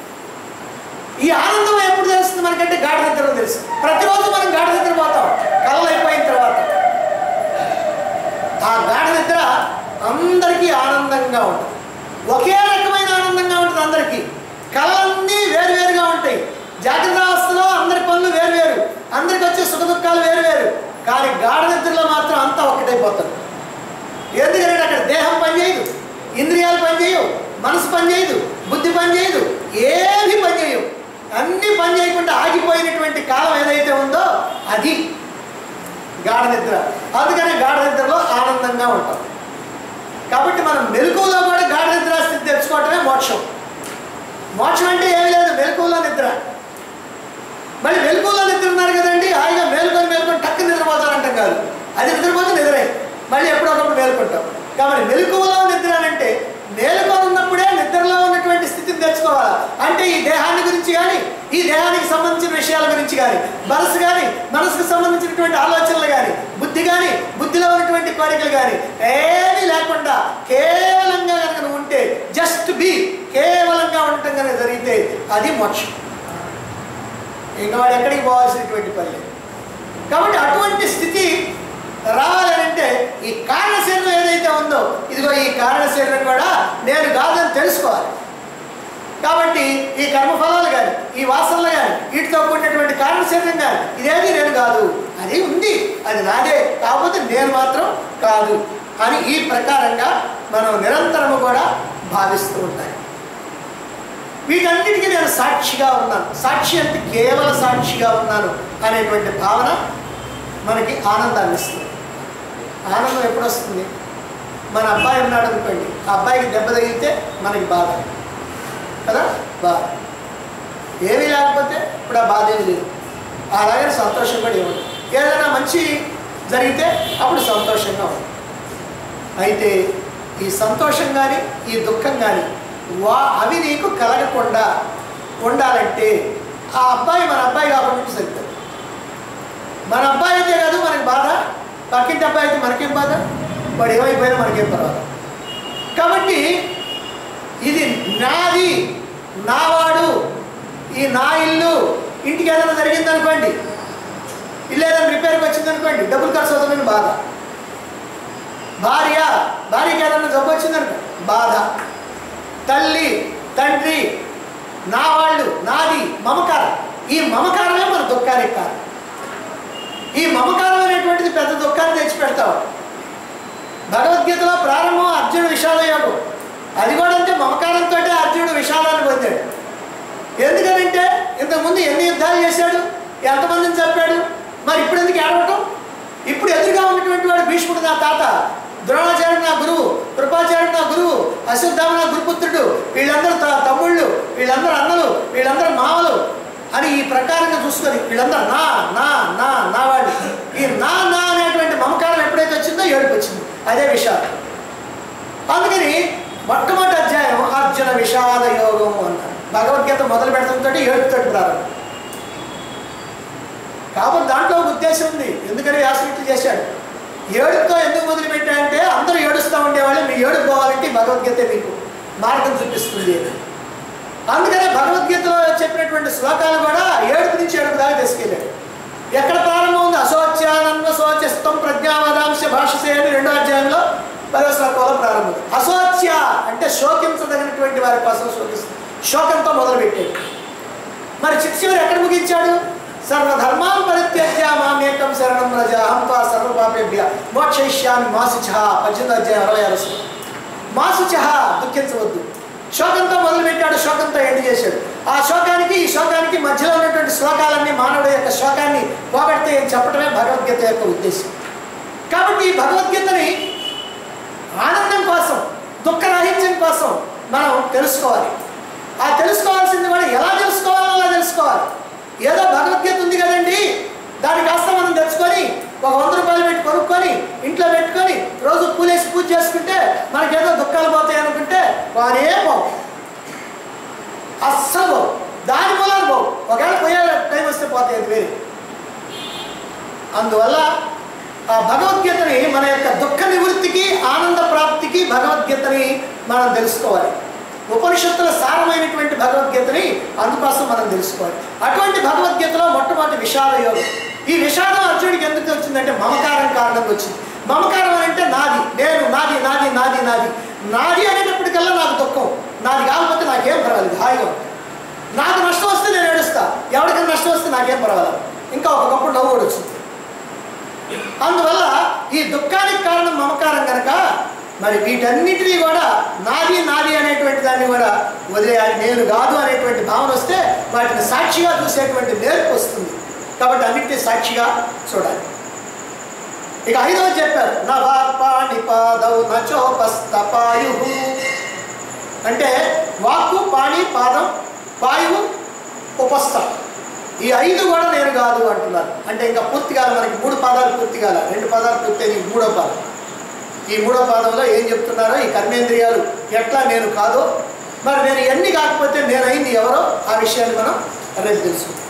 ఈ ఆనందం ఎప్పుడు తెలుస్తుంది మనకంటే గాఢ నిద్రలో తెలుసు ప్రతిరోజు మనం గాఢ నిద్ర పోతాం కళలు అయిపోయిన తర్వాత ఆ గాఢ నిద్ర అందరికీ ఆనందంగా ఉంటుంది ఒకే రకమైన ఆనందంగా ఉంటుంది అందరికీ కళలన్నీ వేరువేరుగా ఉంటాయి జాగ్రత్త అవస్థలో అందరి పనులు వేరువేరు అందరికి వచ్చే సుఖ దుఃఖాలు వేరువేరు కానీ గాఢ నిద్రలో మాత్రం అంతా ఒక్కటైపోతుంది ఎందుకంటే అక్కడ దేహం పనిచేయదు ఇంద్రియాలు పనిచేయవు మనసు పనిచేయదు బుద్ధి పనిచేయదు ఏమీ పనిచేయవు అన్నీ పని చేయకుండా ఆగిపోయినటువంటి కాలం ఏదైతే ఉందో అది గాఢ నిద్ర అందుకనే గాఢ నిద్రలో ఆనందంగా ఉంటాం కాబట్టి మనం మెలకువలో కూడా గాఢ నిద్ర స్థితి తెచ్చుకోవటమే మోక్షం మోక్షం అంటే ఏమి లేదు మెలకువలో నిద్ర మళ్ళీ మెలకువలో నిద్ర ఉన్నారు కదండి హాయిగా మేలుకొని మేలుకొని టక్కు నిద్రపోతారంటాం కాదు అది నిద్రపోతే నిద్రే మళ్ళీ ఎప్పుడో ఒకప్పుడు మేలుకుంటాం కాబట్టి మెలకువలో నిద్ర అని అంటే మేలుకొని ఉన్నప్పుడే నిద్రలో ఉన్నటువంటి స్థితిని తెచ్చుకోవాలి అంటే ఈ దేహాన్ని గురించి కానీ ఈ దేహానికి సంబంధించిన విషయాల గురించి కానీ మనసు కానీ మనసుకు సంబంధించినటువంటి ఆలోచనలు కానీ బుద్ధి కానీ బుద్ధిలో ఉన్నటువంటి కోరికలు కానీ ఏమీ లేకుండా కేవలంగా కనుక నువ్వు ఉంటే జస్ట్ బి కేవలంగా ఉండటం కనుక జరిగితే అది మోక్షం ఇంకా వాడు ఎక్కడికి పోవాల్సినటువంటి పని లేదు కాబట్టి అటువంటి స్థితి రావాలంటే ఈ కారణ శరీరం ఏదైతే ఉందో ఇదిగో ఈ కారణ శరీరం కూడా నేను కాదని తెలుసుకోవాలి కాబట్టి ఈ కర్మఫలాలు కానీ ఈ వాసనలు కానీ వీటితో కూడినటువంటి కారణ శరీరం కానీ ఇదేది నేను కాదు అది ఉంది అది నాదే కాకపోతే నేను మాత్రం కాదు అని ఈ ప్రకారంగా మనం నిరంతరము కూడా భావిస్తూ ఉంటాయి వీటన్నిటికీ నేను సాక్షిగా ఉన్నాను సాక్షి అంటే కేవల సాక్షిగా ఉన్నాను అనేటువంటి భావన మనకి ఆనందాన్ని ఇస్తుంది ఆనందం ఎప్పుడు వస్తుంది మన అబ్బాయి ఉన్నాడు అనుకోండి ఆ అబ్బాయికి దెబ్బ తగిలితే మనకి బాధ కదా బాధ ఏమీ లేకపోతే ఇప్పుడు ఆ బాధ ఏమి లేదు అలాగే సంతోషం కూడా ఏముంది ఏదైనా మంచి జరిగితే అప్పుడు సంతోషంగా ఉంది అయితే ఈ సంతోషం కానీ ఈ దుఃఖం కానీ వా అవి నీకు కలగకుండా ఉండాలంటే ఆ అబ్బాయి మన అబ్బాయి కాబట్టి సరిపోతుంది మన అబ్బాయి అయితే కాదు మనకి బాధ పక్కింటి అబ్బాయి అయితే మనకేం బాధ వాడు ఏమైపోయినా మనకేం పర్వాలేదు కాబట్టి ఇది నాది నావాడు ఈ నా ఇల్లు ఇంటికి ఏదైనా జరిగిందనుకోండి ఇల్లు ఏదైనా రిపేర్కి వచ్చిందనుకోండి డబ్బులు ఖర్చు అవుతుందని బాధ భార్య భార్యకి ఏదైనా జబ్బు వచ్చిందనుకో బాధ తల్లి తండ్రి నా వాళ్ళు నాది మమకారం ఈ మమకారమే మన దుఃఖానికి కారణం ఈ మమకారం అనేటువంటిది పెద్ద దుఃఖాన్ని తెచ్చిపెడతావు భగవద్గీతలో ప్రారంభం అర్జునుడు విషాద యోగం అది కూడా అంటే మమకారంతో అర్జునుడు విషాదాన్ని పొందాడు ఎందుకనంటే ఇంతకుముందు ఎన్ని యుద్ధాలు చేశాడు ఎంతమందిని చంపాడు మరి ఇప్పుడు ఎందుకు ఏడవటం ఇప్పుడు ఎదురుగా ఉన్నటువంటి వాడు భీష్ముడు నా తాత ద్రోణాచార్యుడు నా గురువు కృపాచార్యుడు నా గురువు అశ్వత్థామ నా గురుపుత్రుడు వీళ్ళందరూ త- తమ్ముళ్ళు వీళ్ళందరూ అన్నలు వీళ్ళందరూ మామలు అని ఈ ప్రకారంగా చూసుకొని వీళ్ళందరూ నా నా నా నా వాళ్ళు ఈ నా నా అనేటువంటి మమకారం ఎప్పుడైతే వచ్చిందో ఏడుపు వచ్చింది అదే విషాదం అందుకని మొట్టమొదటి అధ్యాయం అర్జున విషాద యోగం అన్నారు భగవద్గీత మొదలు పెడతంతో ఏడుపుతో ప్రారంభం కాబట్టి దాంట్లో ఒక ఉద్దేశం ఉంది ఎందుకని వ్యాసమిట్లు చేశాడు ఏడుపుతో ఎందుకు మొదలు పెట్టాడంటే అందరూ ఏడుస్తూ ఉండేవాళ్ళు మీ ఏడుపు పోవాలంటే ఈ భగవద్గీత మీకు మార్గం చూపిస్తుంది అని అందుకనే భగవద్గీతలో చెప్పినటువంటి శ్లోకాలు కూడా ఏడుపు నుంచి ఏడుపు దాకా తీసుకెళ్ళాడు ఎక్కడ ప్రారంభం ఉంది అశోచ్యానంద శోచస్తం ప్రజ్ఞావదాంశ భాషసే అని రెండో అధ్యాయంలో పదో శ్లోకంలో ప్రారంభం అశోచ్య అంటే శోకించదగినటువంటి వారి కోసం శోకిస్తుంది శోకంతో మొదలుపెట్టాడు మరి చివరి ఎక్కడ ముగించాడు సర్వధర్మాన్ పరిత్యజ్య మామేకం శరణం రజ హంప సర్వపాపేభ్య మోక్షయిష్యామి మాసుచ పద్దెనిమిది అధ్యాయం అరవై ఆరు శ్లోకం. మాసుచ దుఃఖించవద్దు శోకంతో మొదలుపెట్టాడు శోకంతో ఎండ్ చేశాడు ఆ శోకానికి ఈ శోకానికి మధ్యలో ఉన్నటువంటి శ్లోకాలన్నీ మానవుడి యొక్క శోకాన్ని పోగొడితే అని చెప్పడమే భగవద్గీత యొక్క ఉద్దేశం కాబట్టి ఈ భగవద్గీతని ఆనందం కోసం దుఃఖరాహిత్యం కోసం మనం తెలుసుకోవాలి ఆ తెలుసుకోవాల్సింది కూడా ఎలా తెలుసుకోవాలో అలా తెలుసుకోవాలి ఏదో భగవద్గీత ఉంది కదండి దాన్ని కాస్త మనం తెచ్చుకొని ఒక వంద రూపాయలు పెట్టి కొనుక్కొని ఇంట్లో పెట్టుకొని రోజు పూలేసి పూజ చేసుకుంటే మనకేదో దుఃఖాలు పోతాయి అనుకుంటే వానే పోవు అస్సలు పోవు దాని మూలాలు పోవు ఒకవేళ పోయే టైం వస్తే పోతాయి అది వేరే అందువల్ల ఆ భగవద్గీతని మన యొక్క దుఃఖ నివృత్తికి ఆనంద ప్రాప్తికి భగవద్గీతని మనం తెలుసుకోవాలి ఉపనిషత్తుల సారమైనటువంటి భగవద్గీతని అందుకోసం మనం తెలుసుకోవాలి అటువంటి భగవద్గీతలో మొట్టమొదటి విషాద యోగం ఈ విషాదం అర్జునుడికి ఎందుకు వచ్చిందంటే మమకారం కారణంగా వచ్చింది మమకారం అంటే నాది నేను నాది నాది నాది నాది నాది అనేటప్పటికల్లా నాకు దుఃఖం నాది కాకపోతే నాకేం పర్వాలేదు హాయిగా ఉంది. నాకు నష్టం వస్తే నేను ఏడుస్తా ఎవరికైనా నష్టం వస్తే నాకేం పర్వాలేదు ఇంకా ఒకప్పుడు నవ్వు కూడా వచ్చింది అందువల్ల ఈ దుఃఖానికి కారణం మమకారం కనుక మరి వీటన్నిటినీ కూడా నాది నాది అనేటువంటి దాన్ని కూడా వదిలేయాలి నేను కాదు అనేటువంటి భావన వస్తే వాటిని సాక్షిగా చూసేటువంటి నేర్పు వస్తుంది కాబట్టి అన్నిటినీ సాక్షిగా చూడాలి ఇక ఐదవ చెప్పారు నా వాక్పాణి పాదౌ నచోపస్తపాయు అంటే వాక్కు పాణి పాదం పాయువు ఉపస్థ ఈ ఐదు కూడా నేను కాదు అంటున్నారు అంటే ఇంకా పూర్తి కాదు మనకి మూడు పాదాలు పూర్తి కాల రెండు పాదాలు పూర్తి ఈ మూడో పాదం ఈ మూడో పాదంలో ఏం చెప్తున్నారో ఈ కర్మేంద్రియాలు ఎట్లా నేను కాదో మరి నేను ఎన్ని కాకపోతే నేనైంది ఎవరో ఆ విషయాన్ని మనం రేపు తెలుసుకుందాం